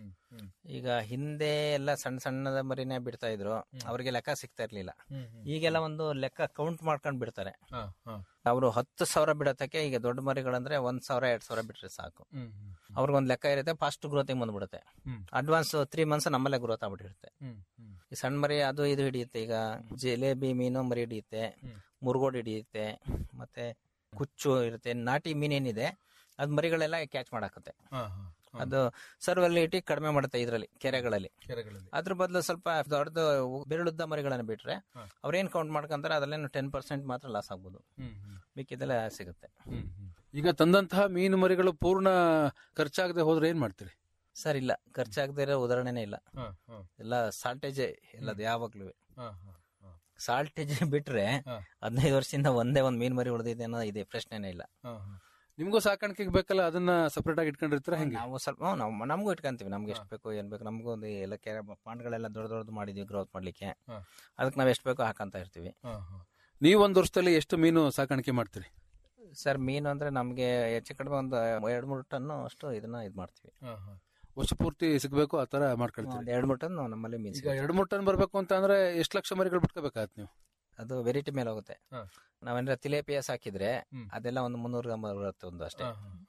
ಈಗ ಹಿಂದೆ ಎಲ್ಲ ಸಣ್ಣ ಸಣ್ಣದ ಮರಿನೇ ಬಿಡ್ತಾ ಇದ್ರು ಅವ್ರಿಗೆ ಲೆಕ್ಕ ಸಿಗ್ತಾ ಇರ್ಲಿಲ್ಲ ಈಗೆಲ್ಲ ಒಂದು ಲೆಕ್ಕ ಕೌಂಟ್ ಮಾಡ್ಕೊಂಡ್ ಬಿಡ್ತಾರೆ ಅವರು ಹತ್ತು ಸಾವಿರ ಬಿಡತಕ್ಕೆ ಈಗ ದೊಡ್ಡ ಮರಿಗಳಂದ್ರೆ ಒಂದ್ ಸಾವಿರ ಎರಡ್ ಸಾವಿರ ಬಿಟ್ರೆ ಸಾಕು ಅವ್ರಿಗೊಂದ್ ಲೆಕ್ಕ ಇರುತ್ತೆ ಫಾಸ್ಟ್ ಗ್ರೋತಿಂಗ್ ಬಂದ್ಬಿಡುತ್ತೆ ಹ್ಮ್. ಅಡ್ವಾನ್ಸ್ ತ್ರೀ ಮಂತ್ಸ್ ನಮ್ಮಲ್ಲೇ ಗ್ರೋತ್ ಆಗ್ಬಿಟ್ಟಿರುತ್ತೆ ಈ ಸಣ್ಣ ಮರಿ ಅದು ಇದು ಹಿಡಿಯುತ್ತೆ ಈಗ ಜಿಲೇಬಿ ಮೀನು ಮರಿ ಹಿಡಿಯುತ್ತೆ ಹ್ಮ್. ಮುರುಗೋಡ್ ಹಿಡಿಯುತ್ತೆ ಮತ್ತೆ ಕುಚ್ಚು ಇರುತ್ತೆ ನಾಟಿ ಮೀನೇನಿದೆ ಅದ್ ಮರಿಗಳೆಲ್ಲ ಕ್ಯಾಚ್ ಮಾಡಾಕತ್ತೆ ಅದು ಸರ್ವಲ್ಲಿ ಇಟ್ಟು ಕಡಿಮೆ ಮಾಡುತ್ತೆ ಇದರಲ್ಲಿ ಕೆರೆಗಳಲ್ಲಿ ಕೆರೆಗಳಲ್ಲಿ ಅದ್ರ ಬದಲು ಸ್ವಲ್ಪ ದೊಡ್ಡದು ಬೆರಳುದ್ದ ಮರಿಗಳನ್ನ ಬಿಟ್ರೆ ಹ. ಅವ್ರೇನ್ ಕೌಂಟ್ ಮಾಡ್ಕೊಂತಾರೆ ಅದ್ರಲ್ಲೇನು ಟೆನ್ ಪರ್ಸೆಂಟ್ ಮಾತ್ರ ಲಾಸ್ ಆಗ್ಬೋದು ಮಿಕ್ಕಿದೆಲ್ಲ ಸಿಗುತ್ತೆ ಈಗ ತಂದಂತಹ ಮೀನು ಮರಿಗಳು ಪೂರ್ಣ ಖರ್ಚಾಗದೆ ಹೋದ್ರೆ ಏನ್ ಮಾಡ್ತೀರಿ ಸರ್ ಇಲ್ಲ ಖರ್ಚಾಗದೇ ಇರೋ ಉದಾಹರಣೆನೇ ಇಲ್ಲ ಎಲ್ಲ ಸಾಲ್ಟೇಜ್ ಎಲ್ಲದು ಯಾವಾಗ್ಲೂ ಸಾಲ್ಟೇಜ್ ಬಿಟ್ರೆ ಹ. ಹದಿನೈದು ವರ್ಷದಿಂದ ಒಂದೇ ಒಂದ್ ಮೀನ್ ಮರಿ ಉಳಿದಿದೆ ಅನ್ನೋ ಇದೆ ಪ್ರಶ್ನೆನೇ ಇಲ್ಲ ನಿಮ್ಗೂ ಸಾಕಾಣಿಕೆಗೆ ಬೇಕಲ್ಲ ಅದನ್ನ ಸಪರೇಟ್ ಆಗಿ ಇಟ್ಕೊಂಡಿರ್ತೀರ ಹೆಂಗೆ ನಾವು ಸ್ವಲ್ಪ ಹ್ಮ್, ನಾವು ನಮಗೂ ಇಟ್ಕೊಂತೀವಿ ನಮ್ಗೆ ಎಷ್ಟು ಬೇಕು ಏನ್ ಬೇಕು ನಮಗೂ ಒಂದು ಎಲ್ಲ ಕೆರೆ ಪಾಂಡ್ಗಳೆಲ್ಲ ದೊಡ್ಡ ದೊಡ್ಡದು ಮಾಡಿದ್ವಿ ಗ್ರೋತ್ ಮಾಡ್ಲಿಕ್ಕೆ ಹ. ಅದಕ್ಕೆ ನಾವ್ ಎಷ್ಟು ಬೇಕೋ ಹಾಕಂತ ಇರ್ತೀವಿ ನೀವು ಒಂದ್ ವರ್ಷದಲ್ಲಿ ಎಷ್ಟು ಮೀನು ಸಾಕಾಣಿಕೆ ಮಾಡ್ತೀರಿ ಸರ್ ಮೀನು ಅಂದ್ರೆ ನಮ್ಗೆ ಹೆಚ್ಚು ಕಡಿಮೆ ಒಂದು ಎರಡ್ ಮೂರು ಟನ್ನು ಅಷ್ಟು ಇದನ್ನ ಇದ್ ಮಾಡ್ತೀವಿ ವರ್ಷ ಪೂರ್ತಿ ಸಿಗ್ಬೇಕು ಆ ತರ ಮಾಡ್ಕೊಳ್ತೀರಿ ಒಂದ್ ಎರಡ್ ಮೂರು ಟನ್ ನಮ್ಮಲ್ಲಿ ಮೀನು ಈಗ ಸಿಗುತ್ತೆ. ಎರಡು ಮೂರು ಟನ್ ಬರ್ಬೇಕು ಅಂತ ಅಂದ್ರೆ ಎಷ್ಟು ಲಕ್ಷ ಮರಿಗಳು ಬಿಟ್ಕೋಬೇಕಾಗತ್ತೆ ನೀವು ಅದು ವೆರೈಟಿ ಮೇಲೆ ಹೋಗುತ್ತೆ ಹ. ನಾವೇನಾರ ತಿಲೇಪಿಯಸ್ ಹಾಕಿದ್ರೆ ಹ್ಮ್. ಅದೆಲ್ಲ ಒಂದು ಮುನ್ನೂರು ಗ್ರಾಮ್ ಬರುತ್ತೆ ಒಂದು ಅಷ್ಟೇ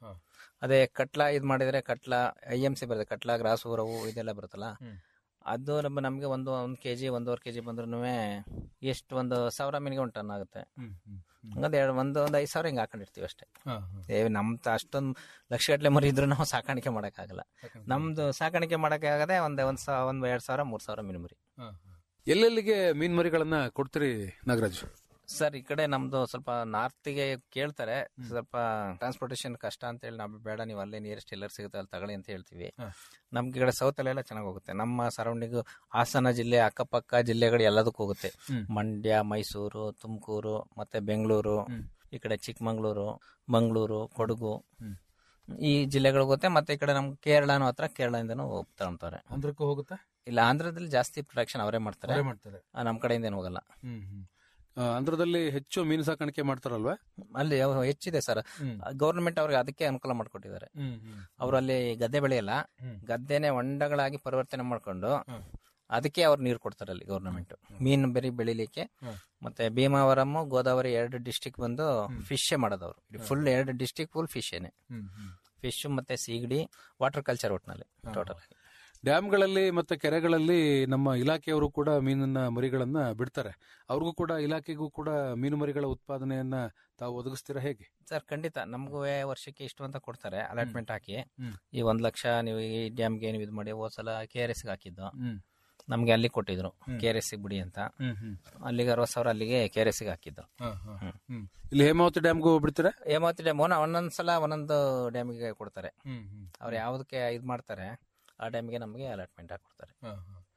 ಅದೇ ಕಟ್ಲಾ ಇದ್ ಮಾಡಿದ್ರೆ ಕಟ್ಲಾ ಐ ಎಂ ಸಿ ಬರುತ್ತೆ ಕಟ್ಲಾ ಗ್ರಾಸ್ ಊರವು ಇದೆಲ್ಲ ಬರುತ್ತಲ್ಲ ಹ್ಮ್. ಅದು ನಮ್ಮ ನಮ್ಗೆ ಒಂದು ಒಂದ್ ಕೆಜಿ ಒಂದೂವರೆ ಕೆಜಿ ಬಂದ್ರು ಎಷ್ಟು ಒಂದು ಸಾವಿರ ಮೀನಿಗೆ ಒಂದು ಟನ್ ಆಗುತ್ತೆ ಹಂಗಂದ್ರೆ ಎರಡು ಒಂದು ಒಂದು ಐದು ಸಾವಿರ ಹಿಂಗೆ ಹಾಕೊಂಡಿರ್ತೀವಿ ಅಷ್ಟೇ ಏ ನಮ್ ತ- ಅಷ್ಟೊಂದು ಲಕ್ಷ ಗಟ್ಟಲೆ ಮರಿ ಇದ್ರು ನಾವು ಸಾಕಾಣಿಕೆ ಮಾಡಕ್ಕಾಗಲ್ಲ ನಮ್ದು ಸಾಕಾಣಿಕೆ ಮಾಡಕ್ಕಾಗದೆ ಒಂದ್ ಒಂದ್ ಸಾ ಒಂದ್ ಎರಡ್ ಸಾವಿರ ಮೂರ್ ಸಾವಿರ ಮೀನು ಮರಿ ಎಲ್ಲೆಲ್ಲಿಗೆ ಮೀನ್ ಮರಿಗಳನ್ನ ಕೊಡ್ತೀರಿ ನಾಗರಾಜ್ ಸರ್ ಈ ಕಡೆ ನಮ್ದು ಸ್ವಲ್ಪ ನಾರ್ತ್ಗೆ ಕೇಳ್ತಾರೆ ಸ್ವಲ್ಪ ಟ್ರಾನ್ಸ್ಪೋರ್ಟೇಷನ್ ಕಷ್ಟ ಅಂತ ಹೇಳಿ ನಾವು ಬೇಡ ನೀವು ಅಲ್ಲೇ ನಿಯರೆಸ್ಟ್ ಎಲ್ಲರೂ ಸಿಗುತ್ತೆ ಅಲ್ಲಿ ತಗೊಳ್ಳಿ ಅಂತ ಹೇಳ್ತೀವಿ ಹ. ನಮ್ಗೆ ಈ ಕಡೆ ಸೌತ್ ಅಲ್ಲೆಲ್ಲ ಚೆನ್ನಾಗಿ ಹೋಗುತ್ತೆ ನಮ್ಮ ಸರೌಂಡಿಂಗ್ ಹಾಸನ ಜಿಲ್ಲೆ ಅಕ್ಕಪಕ್ಕ ಜಿಲ್ಲೆಗಳು ಎಲ್ಲದಕ್ಕೂ ಹೋಗುತ್ತೆ ಹ್ಮ್. ಮಂಡ್ಯ ಮೈಸೂರು ತುಮಕೂರು ಮತ್ತೆ ಬೆಂಗಳೂರು ಈ ಕಡೆ ಚಿಕ್ಕಮಂಗ್ಳೂರು ಮಂಗಳೂರು ಕೊಡಗು ಹ್ಮ್. ಈ ಜಿಲ್ಲೆಗಳಿಗೆ ಹೋಗುತ್ತೆ ಮತ್ತೆ ಈ ಕಡೆ ನಮ್ಗೆ ಕೇರಳನೂ ಹತ್ರ ಕೇರಳದಿಂದನೂ ಹೋಗ್ತಾರೆ ಅಂದ್ರಕ್ಕೂ ಹೋಗುತ್ತಾ ಇಲ್ಲ ಆಂಧ್ರದಲ್ಲಿ ಜಾಸ್ತಿ ಪ್ರೊಡಕ್ಷನ್ ಅವರೇ ಮಾಡ್ತಾರೆ ಅವರೇ ಮಾಡ್ತಾರೆ ಆ, ನಮ್ಮ ಕಡೆಯಿಂದ ಏನು ಹೋಗಲ್ಲ ಹ್ಮ್ ಹ್ಮ್ ಆ, ಆಂಧ್ರದಲ್ಲಿ ಹೆಚ್ಚು ಮೀನು ಸಾಕಾಣಿಕೆ ಮಾಡ್ತಾರಲ್ವಾ ಅಲ್ಲಿ ಯಾವ- ಹೆಚ್ಚಿದೆ ಸರ್ ಹ್ಮ್. ಗೌರ್ಮೆಂಟ್ ಅವ್ರಿಗೆ ಅದಕ್ಕೆ ಅನುಕೂಲ ಮಾಡಿಕೊಟ್ಟಿದ್ದಾರೆ ಹ್ಮ್ ಹ್ಮ್ ಅವರು ಅಲ್ಲಿ ಗದ್ದೆ ಬೆಳೆಯಲ್ಲ ಹ್ಮ್. ಗದ್ದೆನೆ ಹೊಂಡಗಳಾಗಿ ಪರಿವರ್ತನೆ ಮಾಡ್ಕೊಂಡು ಹ್ಮ್. ಅದಕ್ಕೆ ಅವ್ರು ನೀರು ಕೊಡ್ತಾರೆ ಅಲ್ಲಿ ಗೌರ್ಮೆಂಟ್ ಮೀನು ಬೆರಿ ಬೆಳಿಲಿಕ್ಕೆ ಹ್ಮ್. ಮತ್ತೆ ಭೀಮಾವರಂ ಗೋದಾವರಿ ಎರಡು ಡಿಸ್ಟಿಕ್ ಬಂದು ಫಿಶ್ ಮಾಡೋದು ಅವರು ಫುಲ್ ಎರಡು ಡಿಸ್ಟಿಕ್ ಫುಲ್ ಫಿಶ್ ಏನೆ ಹ್ಮ್ ಹ್ಮ್ ಫಿಶ್ ಮತ್ತೆ ಸೀಗಡಿ ವಾಟರ್ ಕಲ್ಚರ್ ಒಟ್ಟಿನಲ್ಲಿ ಟೋಟಲ್ ಡ್ಯಾಮ್ಗಳಲ್ಲಿ ಮತ್ತೆ ಕೆರೆಗಳಲ್ಲಿ ನಮ್ಮ ಇಲಾಖೆಯವರು ಕೂಡ ಮೀನನ್ನ ಮರಿಗಳನ್ನ ಬಿಡ್ತಾರೆ ಅವ್ರಿಗೂ ಕೂಡ ಇಲಾಖೆಗೂ ಕೂಡ ಮೀನು ಮರಿಗಳ ಉತ್ಪಾದನೆಯನ್ನ ತಾವು ಒದಗಿಸ್ತೀರಾ ಹೇಗೆ ಸರ್ ಖಂಡಿತ ನಮಗೂ ವರ್ಷಕ್ಕೆ ಇಷ್ಟು ಅಂತ ಕೊಡ್ತಾರೆ ಅಲಾಟ್ಮೆಂಟ್ ಹಾಕಿ ಹ್ಮ್. ಈ ಒಂದ್ ಲಕ್ಷ ನೀವು ಈ ಡ್ಯಾಮ್ಗೆ ನೀವು ಇದು ಮಾಡಿ ಹೋದ್ಸಲ ಕೆ ಆರ್ ಎಸ್ ಹಾಕಿದ್ದು ಹ್ಮ್ ನಮ್ಗೆ ಅಲ್ಲಿ ಕೊಟ್ಟಿದ್ರು ಕೆ ಆರ್ ಎಸ್ ಬಿಡಿ ಅಂತ ಹ್ಮ್ ಹ್ಮ್ ಅಲ್ಲಿಗೆ ಅರವತ್ ಸಾವಿರ ಅಲ್ಲಿಗೆ ಕೆ ಆರ್ ಎಸ್ ಹಾಕಿದ್ದು ಹಾ, ಹಾ. ಹ್ಮ್ ಇಲ್ಲಿ ಹೇಮಾವತಿ ಡ್ಯಾಮ್ಗೂ ಬಿಡ್ತೀರಾ ಹೇಮಾವತಿ ಡ್ಯಾಮ್ ಒಂದೊಂದ್ಸಲ ಒಂದೊಂದು ಡ್ಯಾಮಿಗೆ ಕೊಡ್ತಾರೆ ಹ್ಮ್ ಹ್ಮ್ ಅವ್ರು ಯಾವ್ದಕ್ಕೆ ಇದು ಮಾಡ್ತಾರೆ ಆ ಡ್ಯಾಮಿಗೆ ನಮಗೆ ಅಲಾಟ್ಮೆಂಟ್ ಹಾಕೊಡ್ತಾರೆ ಹಾ, ಹಾ.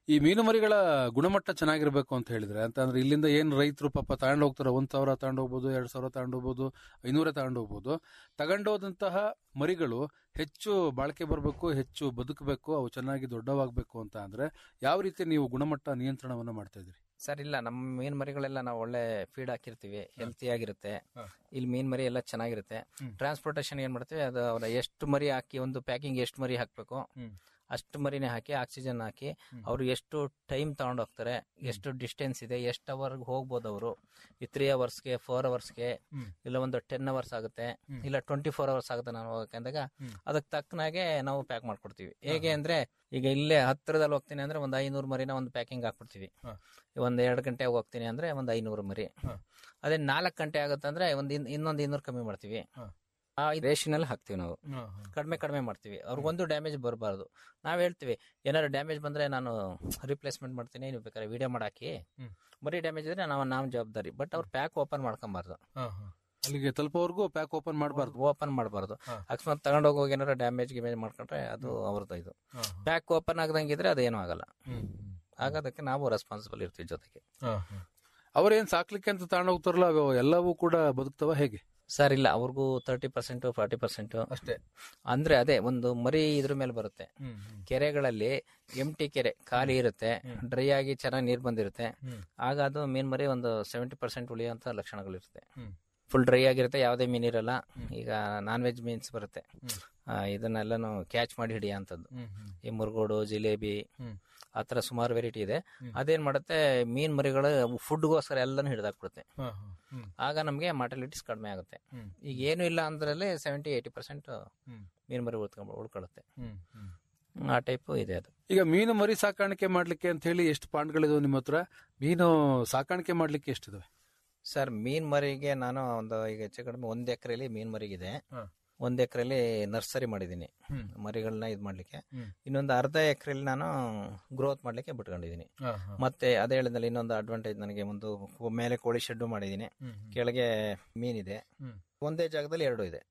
ಈ ಮೀನು ಮರಿಗಳ ಗುಣಮಟ್ಟ ಚೆನ್ನಾಗಿರ್ಬೇಕು ಅಂತ ಹೇಳಿದ್ರೆ ಅಂತ ಅಂದ್ರೆ ಇಲ್ಲಿಂದ ಏನ್ ರೈತರು ಪಾಪ ತಗೊಂಡು ಹೋಗ್ತಾರೆ ಒಂದ್ ಸಾವಿರ ತಗೊಂಡು ಹೋಗ್ಬೋದು ಎರಡ್ ಸಾವಿರ ತಗೊಂಡು ಹೋಗ್ಬೋದು ಐನೂರ ತಗೊಂಡು ಹೋಗ್ಬೋದು ತಗೊಂಡೋದಂತಹ ಮರಿಗಳು ಹೆಚ್ಚು ಬಾಳಿಕೆ ಬರಬೇಕು ಹೆಚ್ಚು ಬದುಕಬೇಕು ಅವು ಚೆನ್ನಾಗಿ ದೊಡ್ಡವಾಗಬೇಕು ಅಂತ ಅಂದ್ರೆ ಯಾವ ರೀತಿ ನೀವು ಗುಣಮಟ್ಟ ನಿಯಂತ್ರಣವನ್ನ ಮಾಡ್ತಾ ಇದ್ರಿ ಸರ್ ಇಲ್ಲ ನಮ್ಮ ಮೀನ್ ಮರಿಗಳೆಲ್ಲ ನಾವು ಒಳ್ಳೆ ಫೀಡ್ ಹಾಕಿರ್ತೀವಿ ಹೆಲ್ತಿ ಆಗಿರುತ್ತೆ ಹಾ. ಇಲ್ಲಿ ಮೀನ್ ಮರಿ ಎಲ್ಲ ಚೆನ್ನಾಗಿರುತ್ತೆ ಹ್ಮ್. ಟ್ರಾನ್ಸ್ಪೋರ್ಟೇಷನ್ ಏನ್ ಮಾಡ್ತೀವಿ ಅದು ಅವ್ರ ಎಷ್ಟು ಮರಿ ಹಾಕಿ ಒಂದು ಪ್ಯಾಕಿಂಗ್ ಎಷ್ಟು ಮರಿ ಹಾಕ್ಬೇಕು ಹ್ಮ್. ಅಷ್ಟು ಮರಿನೇ ಹಾಕಿ ಆಕ್ಸಿಜನ್ ಹಾಕಿ ಅವ್ರು ಎಷ್ಟು ಟೈಮ್ ತಗೊಂಡು ಹೋಗ್ತಾರೆ ಎಷ್ಟು ಡಿಸ್ಟೆನ್ಸ್ ಇದೆ ಎಷ್ಟು ಅವರ್ಗೆ ಹೋಗ್ಬೋದು ಅವರು ಈ ತ್ರೀ ಅವರ್ಸ್ಗೆ ಫೋರ್ ಅವರ್ಸ್ಗೆ ಹ್ಮ್. ಇಲ್ಲ ಒಂದು ಟೆನ್ ಅವರ್ಸ್ ಆಗುತ್ತೆ ಇಲ್ಲ ಟ್ವೆಂಟಿ ಫೋರ್ ಅವರ್ಸ್ ಆಗುತ್ತೆ ನಾನು ಹೋಗಕ್ಕೆ ಅಂದಾಗ ಹ್ಮ್. ಅದಕ್ಕೆ ತಕ್ಕನಾಗೆ ನಾವು ಪ್ಯಾಕ್ ಮಾಡ್ಕೊಡ್ತೀವಿ ಹೇಗೆ ಅಂದ್ರೆ ಈಗ ಇಲ್ಲೇ ಹತ್ತಿರದಲ್ಲಿ ಹೋಗ್ತೀನಿ ಅಂದ್ರೆ ಒಂದು ಐನೂರು ಮರಿನ ಒಂದು ಪ್ಯಾಕಿಂಗ್ ಹಾಕ್ಬಿಡ್ತೀವಿ ಹಾ. ಒಂದು ಎರಡು ಗಂಟೆ ಹೋಗ್ತೀನಿ ಅಂದ್ರೆ ಒಂದು ಐನೂರು ಮರಿ ಹಾ. ಅದೇ ನಾಲ್ಕು ಗಂಟೆ ಆಗುತ್ತೆ ಅಂದ್ರೆ ಒಂದು ಇನ್- ಇನ್ನೊಂದು ಇನ್ನೂರು ಕಮ್ಮಿ ಮಾಡ್ತೀವಿ ಹಾ. ಆ ರೇಷನಲ್ಲಿ ಹಾಕ್ತೀವಿ ನಾವು ಕಡಿಮೆ ಕಡಿಮೆ ಮಾಡ್ತೀವಿ ಅವ್ರಿಗೊಂದು ಡ್ಯಾಮೇಜ್ ಬರಬಾರ್ದು ನಾವು ಹೇಳ್ತೀವಿ ಏನಾದ್ರು ಡ್ಯಾಮೇಜ್ ಬಂದ್ರೆ ನಾನು ರಿಪ್ಲೇಸ್ಮೆಂಟ್ ಮಾಡ್ತೀನಿ ನೀವು ಬೇಕಾದ್ರೆ ವಿಡಿಯೋ ಮಾಡಾಕಿ ಹ್ಮ್. ಮರಿ ಡ್ಯಾಮೇಜ್ ಇದ್ರೆ ನಾವು ನಾವು ಜವಾಬ್ದಾರಿ ಬಟ್ ಅವ್ರು ಪ್ಯಾಕ್ ಓಪನ್ ಮಾಡ್ಕೊಬಾರ್ದು ಅಲ್ಲಿಗೆ ತಲುಪೋವರೆಗೂ ಪ್ಯಾಕ್ ಓಪನ್ ಮಾಡಬಾರ್ದು ಓಪನ್ ಮಾಡಬಾರ್ದು ಹಾ. ಅಕಸ್ಮಾತ್ ತಗೊಂಡು ಹೋಗುವಾಗ ಏನಾರ ಡ್ಯಾಮೇಜ್ ಗಿಮೇಜ್ ಮಾಡ್ಕೊಂಡ್ರೆ ಅದು ಅವ್ರದ್ದು ಇದು ಪ್ಯಾಕ್ ಓಪನ್ ಆಗದಂಗಿದ್ರೆ ಅದೇನೂ ಆಗಲ್ಲ ಆಗ ಅದಕ್ಕೆ ನಾವು ರೆಸ್ಪಾನ್ಸಿಬಲ್ ಇರ್ತೀವಿ ಜೊತೆಗೆ ಅವ್ರೇನ್ ಸಾಕ್ಲಿಕ್ಕೆ ಅಂತ ತಗೊಂಡು ಹೋಗ್ತಾರಲ್ಲ ಅವು ಎಲ್ಲವೂ ಕೂಡ ಬದುಕ್ತವ ಹೇಗೆ ಸರ್ ಇಲ್ಲ ಅವ್ರಿಗೂ ತರ್ಟಿ ಪರ್ಸೆಂಟ್ ಫಾರ್ಟಿ ಪರ್ಸೆಂಟ್ ಅಷ್ಟೇ ಅಂದ್ರೆ ಅದೇ ಒಂದು ಮರಿ ಇದ್ರ ಮೇಲೆ ಬರುತ್ತೆ ಕೆರೆಗಳಲ್ಲಿ ಎಂಟಿ ಕೆರೆ ಖಾಲಿ ಇರುತ್ತೆ ಡ್ರೈ ಆಗಿ ಚೆನ್ನಾಗಿ ನೀರು ಬಂದಿರುತ್ತೆ ಆಗ ಅದು ಮೀನ್ ಮರಿ ಒಂದು ಸೆವೆಂಟಿ ಪರ್ಸೆಂಟ್ ಉಳಿಯುವಂತ ಲಕ್ಷಣಗಳಿರುತ್ತೆ ಹ್ಮ್. ಫುಲ್ ಡ್ರೈ ಆಗಿರುತ್ತೆ ಯಾವುದೇ ಮೀನ್ ಇರಲ್ಲ ಈಗ ನಾನ್ ವೆಜ್ ಮೀನ್ಸ್ ಬರುತ್ತೆ ಆ, ಇದನ್ನೆಲ್ಲನು ಕ್ಯಾಚ್ ಮಾಡಿ ಹಿಡಿಯೋಂಥದ್ದು ಈ ಮುರುಗೋಡು ಜಿಲೇಬಿ ಹ್ಮ್. ಆ ಥರ ಸುಮಾರು ವೆರೈಟಿ ಇದೆ ಅದೇನ್ ಮಾಡುತ್ತೆ ಮೀನ್ ಮರಿಗಳು ಫುಡ್ಗೋಸ್ಕರ ಎಲ್ಲಾನು ಹಿಡಿದಾಕ್ಬಿಡುತ್ತೆ ಆಗ ನಮಗೆ ಮಾರ್ಟಲಿಟೀಸ್ ಕಡಿಮೆ ಆಗುತ್ತೆ ಈಗ ಏನು ಇಲ್ಲ ಅಂದ್ರಲ್ಲಿ ಸೆವೆಂಟಿ ಏಯ್ಟಿ ಪರ್ಸೆಂಟ್ ಮೀನ್ ಮರಿ ಉಳ್ಕೊಂಡ್ ಉಳ್ಕೊಳ್ಳುತ್ತೆ ಆ ಟೈಪ್ ಇದೆ ಅದು ಈಗ ಮೀನು ಮರಿ ಸಾಕಾಣಿಕೆ ಮಾಡ್ಲಿಕ್ಕೆ ಅಂತ ಹೇಳಿ ಎಷ್ಟು ಪಾಂಡ್ಗಳಿದಾವೆ ನಿಮ್ಮ ಹತ್ರ ಮೀನು ಸಾಕಾಣಿಕೆ ಮಾಡ್ಲಿಕ್ಕೆ ಎಷ್ಟಿದಾವೆ ಸರ್ ಮೀನ್ ಮರಿಗೆ ನಾನು ಒಂದು ಈಗ ಹೆಚ್ಚು ಕಡಿಮೆ ಒಂದ್ ಎಕರೆಲಿ ಮೀನ್ ಮರಿಗಿದೆ ಹಾ. ಒಂದ್ ಎಕರೆಲಿ ನರ್ಸರಿ ಮಾಡಿದ್ದೀನಿ ಹ್ಮ್. ಮರಿಗಳನ್ನ ಇದು ಮಾಡ್ಲಿಕ್ಕೆ ಹ್ಮ್. ಇನ್ನೊಂದು ಅರ್ಧ ಎಕರೆಲಿ ನಾನು ಗ್ರೋತ್ ಮಾಡ್ಲಿಕ್ಕೆ ಬಿಟ್ಕೊಂಡಿದ್ದೀನಿ ಮತ್ತೆ ಅದೇ ಹೇಳಿದ್ನಲ್ಲ ಇನ್ನೊಂದು ಅಡ್ವಾಂಟೇಜ್ ನನಗೆ ಒಂದು ಕೋ- ಮೇಲೆ ಕೋಳಿ ಶೆಡ್ ಮಾಡಿದ್ದೀನಿ ಕೆಳಗೆ ಮೀನಿದೆ ಹ್ಮ್. ಒಂದೇ ಜಾಗದಲ್ಲಿ ಎರಡು ಇದೆ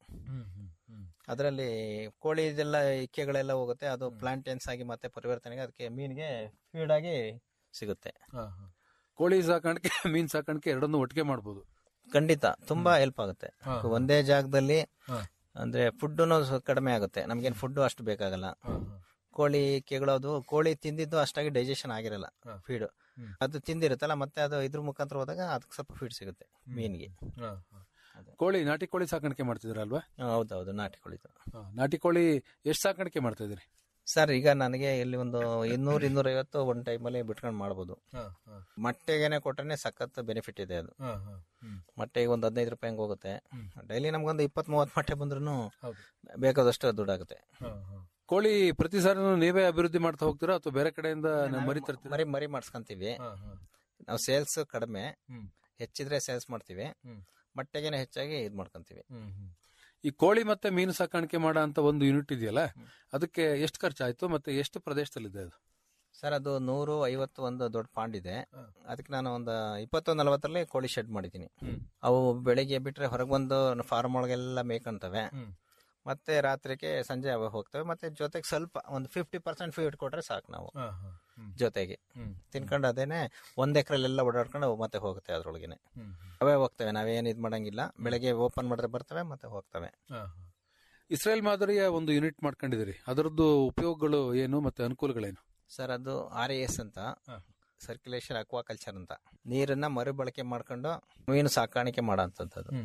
ಅದರಲ್ಲಿ ಕೋಳಿ ಇದೆಲ್ಲ ಇಕ್ಕೆಗಳೆಲ್ಲ ಹೋಗುತ್ತೆ ಅದು ಪ್ಲಾಂಟೇನ್ಸ್ ಆಗಿ ಮತ್ತೆ ಪರಿವರ್ತನೆಗೆ ಅದಕ್ಕೆ ಮೀನಿಗೆ ಫೀಡ್ ಆಗಿ ಸಿಗುತ್ತೆ ಕೋಳಿ ಸಾಕಾಣಿಕೆ ಮೀನ್ ಸಾಕಾಣಿಕೆ ಎರಡನ್ನೂ ಒಟ್ಟಿಗೆ ಮಾಡ್ಬೋದು ಖಂಡಿತ ತುಂಬಾ ಹೆಲ್ಪ್ ಆಗುತ್ತೆ ಹಾ. ಒಂದೇ ಜಾಗದಲ್ಲಿ ಹಾ. ಅಂದ್ರೆ ಫುಡ್ ಕಡಿಮೆ ಆಗುತ್ತೆ ನಮ್ಗೇನು ಫುಡ್ ಅಷ್ಟು ಬೇಕಾಗಲ್ಲ ಕೋಳಿ ಕೆಗಳೋದು ಕೋಳಿ ತಿಂದಿದ್ದು ಅಷ್ಟಾಗಿ ಡೈಜೆಷನ್ ಆಗಿರಲ್ಲ ಹಾ. ಫೀಡ್ ಹ್ಮ್. ಅದು ತಿಂದಿರುತ್ತಲ್ಲ ಮತ್ತೆ ಅದು ಇದ್ರ ಮುಖಾಂತರ ಹೋದಾಗ ಅದಕ್ಕೆ ಸ್ವಲ್ಪ ಫೀಡ್ ಸಿಗುತ್ತೆ ಮೀನಿಗೆ ಕೋಳಿ ನಾಟಿ ಕೋಳಿ ಸಾಕಾಣಿಕೆ ಮಾಡ್ತಿದ್ರ ಅಲ್ವಾ ಹಾ, ಹೌದೌದು ನಾಟಿ ಕೋಳಿದು ಹಾ, ನಾಟಿ ಕೋಳಿ ಎಷ್ಟು ಸಾಕಾಣಿಕೆ ಮಾಡ್ತಾ ಇದ್ರಿ ಸರ್ ಈಗ ನನಗೆ ಇಲ್ಲಿ ಒಂದು ಇನ್ನೂರ್ ಇನ್ನೂರ ಐವತ್ತು ಒಂದ್ ಟೈಮಲ್ಲಿ ಬಿಟ್ಕೊಂಡು ಮಾಡ್ಬೋದು ಮೊಟ್ಟೆಗೆನೆ ಕೊಟ್ರೆ ಸಖತ್ ಬೆನಿಫಿಟ್ ಇದೆ ಅದು ಮೊಟ್ಟೆಗೆ ಒಂದು ಹದಿನೈದು ರೂಪಾಯಿ ಹಂಗೆ ಹೋಗುತ್ತೆ ಡೈಲಿ ನಮ್ಗೊಂದು ಇಪ್ಪತ್ತ್ ಮೂವತ್ತು ಮೊಟ್ಟೆ ಬಂದ್ರೂ ಹೌದು. ಬೇಕಾದಷ್ಟು ದುಡ್ಡಾಗುತ್ತೆ ಕೋಳಿ ಪ್ರತಿ ಸಾರಿ ನೀವೇ ಅಭಿವೃದ್ಧಿ ಮಾಡ್ತಾ ಹೋಗ್ತೀರಾ ಅಥವಾ ಬೇರೆ ಕಡೆಯಿಂದ ಮರಿ ತರ್ತೀರಾ ಮರಿ ಮರಿ ಮಾಡಿಸ್ಕೊಂತೀವಿ ಹಾ, ಹಾ. ನಾವು ಸೇಲ್ಸ್ ಕಡಿಮೆ ಹ್ಮ್. ಹೆಚ್ಚಿದ್ರೆ ಸೇಲ್ಸ್ ಮಾಡ್ತೀವಿ ಹ್ಮ್. ಮೊಟ್ಟೆಗೆನೆ ಹೆಚ್ಚಾಗಿ ಇದು ಮಾಡ್ಕೊಂತೀವಿ ಹ್ಮ್, ಹ್ಮ್. ಈ ಕೋಳಿ ಮತ್ತೆ ಮೀನು ಸಾಕಾಣಿಕೆ ಮಾಡೋ ಅಂತ ಒಂದು ಯೂನಿಟ್ ಇದೆಯಲ್ಲ ಅದಕ್ಕೆ ಎಷ್ಟು ಖರ್ಚಾಯ್ತು ಮತ್ತೆ ಎಷ್ಟು ಪ್ರದೇಶದಲ್ಲಿದೆ ಅದು ಸರ್ ಅದು ನೂರು ಐವತ್ತು ಒಂದು ದೊಡ್ಡ ಪಾಂಡ್ ಇದೆ ಹಾ. ಅದಕ್ಕೆ ನಾನು ಒಂದು ಇಪ್ಪತ್ತು ನಲವತ್ತರಲ್ಲಿ ಕೋಳಿ ಶೆಡ್ ಮಾಡಿದ್ದೀನಿ ಹ್ಮ್. ಅವು ಬೆಳಿಗ್ಗೆ ಬಿಟ್ರೆ ಹೊರಗೆ ಬಂದು ಫಾರ್ಮ್ ಒಳಗೆಲ್ಲ ಮೇಯ್ಕೊಂತವೆ ಹ್ಮ್. ಮತ್ತೆ ರಾತ್ರಿಗೆ ಸಂಜೆ ಅವು ಹೋಗ್ತವೆ ಮತ್ತೆ ಜೊತೆಗೆ ಸ್ವಲ್ಪ ಒಂದು ಫಿಫ್ಟಿ ಪರ್ಸೆಂಟ್ ಫೀಡ್ ಕೊಟ್ರೆ ಸಾಕು ನಾವು ಹಾ, ಹಾ. ಹ್ಮ್. ಜೊತೆಗೆ ಹ್ಮ್. ತಿನ್ಕೊಂಡು ಅದೇನೆ ಒಂದ್ ಎಕರೆಲೆಲ್ಲ ಓಡಾಡ್ಕೊಂಡು ಅವು ಮತ್ತೆ ಹೋಗುತ್ತೆ ಅದ್ರೊಳಗೇನೆ ಹ್ಮ್. ಅವೇ ಹೋಗ್ತವೆ ನಾವೇನ್ ಇದ್ ಮಾಡಂಗಿಲ್ಲ ಬೆಳಗ್ಗೆ ಓಪನ್ ಮಾಡಿದ್ರೆ ಬರ್ತವೆ ಮತ್ತೆ ಹೋಗ್ತವೆ ಹಾ, ಹಾ. ಇಸ್ರೇಲ್ ಮಾದರಿಯ ಒಂದು ಯೂನಿಟ್ ಮಾಡ್ಕೊಂಡಿದ್ದೀರಿ ಅದರದ್ದು ಉಪಯೋಗಗಳು ಏನು ಮತ್ತೆ ಅನುಕೂಲಗಳೇನು ಸರ್ ಅದು ಆರ್ ಎಸ್ ಅಂತ ಹಾ. ಸರ್ಕ್ಯುಲೇಷನ್ ಅಕ್ವಾಕಲ್ಚರ್ ಅಂತ ನೀರನ್ನ ಮರುಬಳಕೆ ಮಾಡ್ಕೊಂಡು ಮೀನು ಸಾಕಾಣಿಕೆ ಮಾಡೋಂಥದ್ದು ಅದು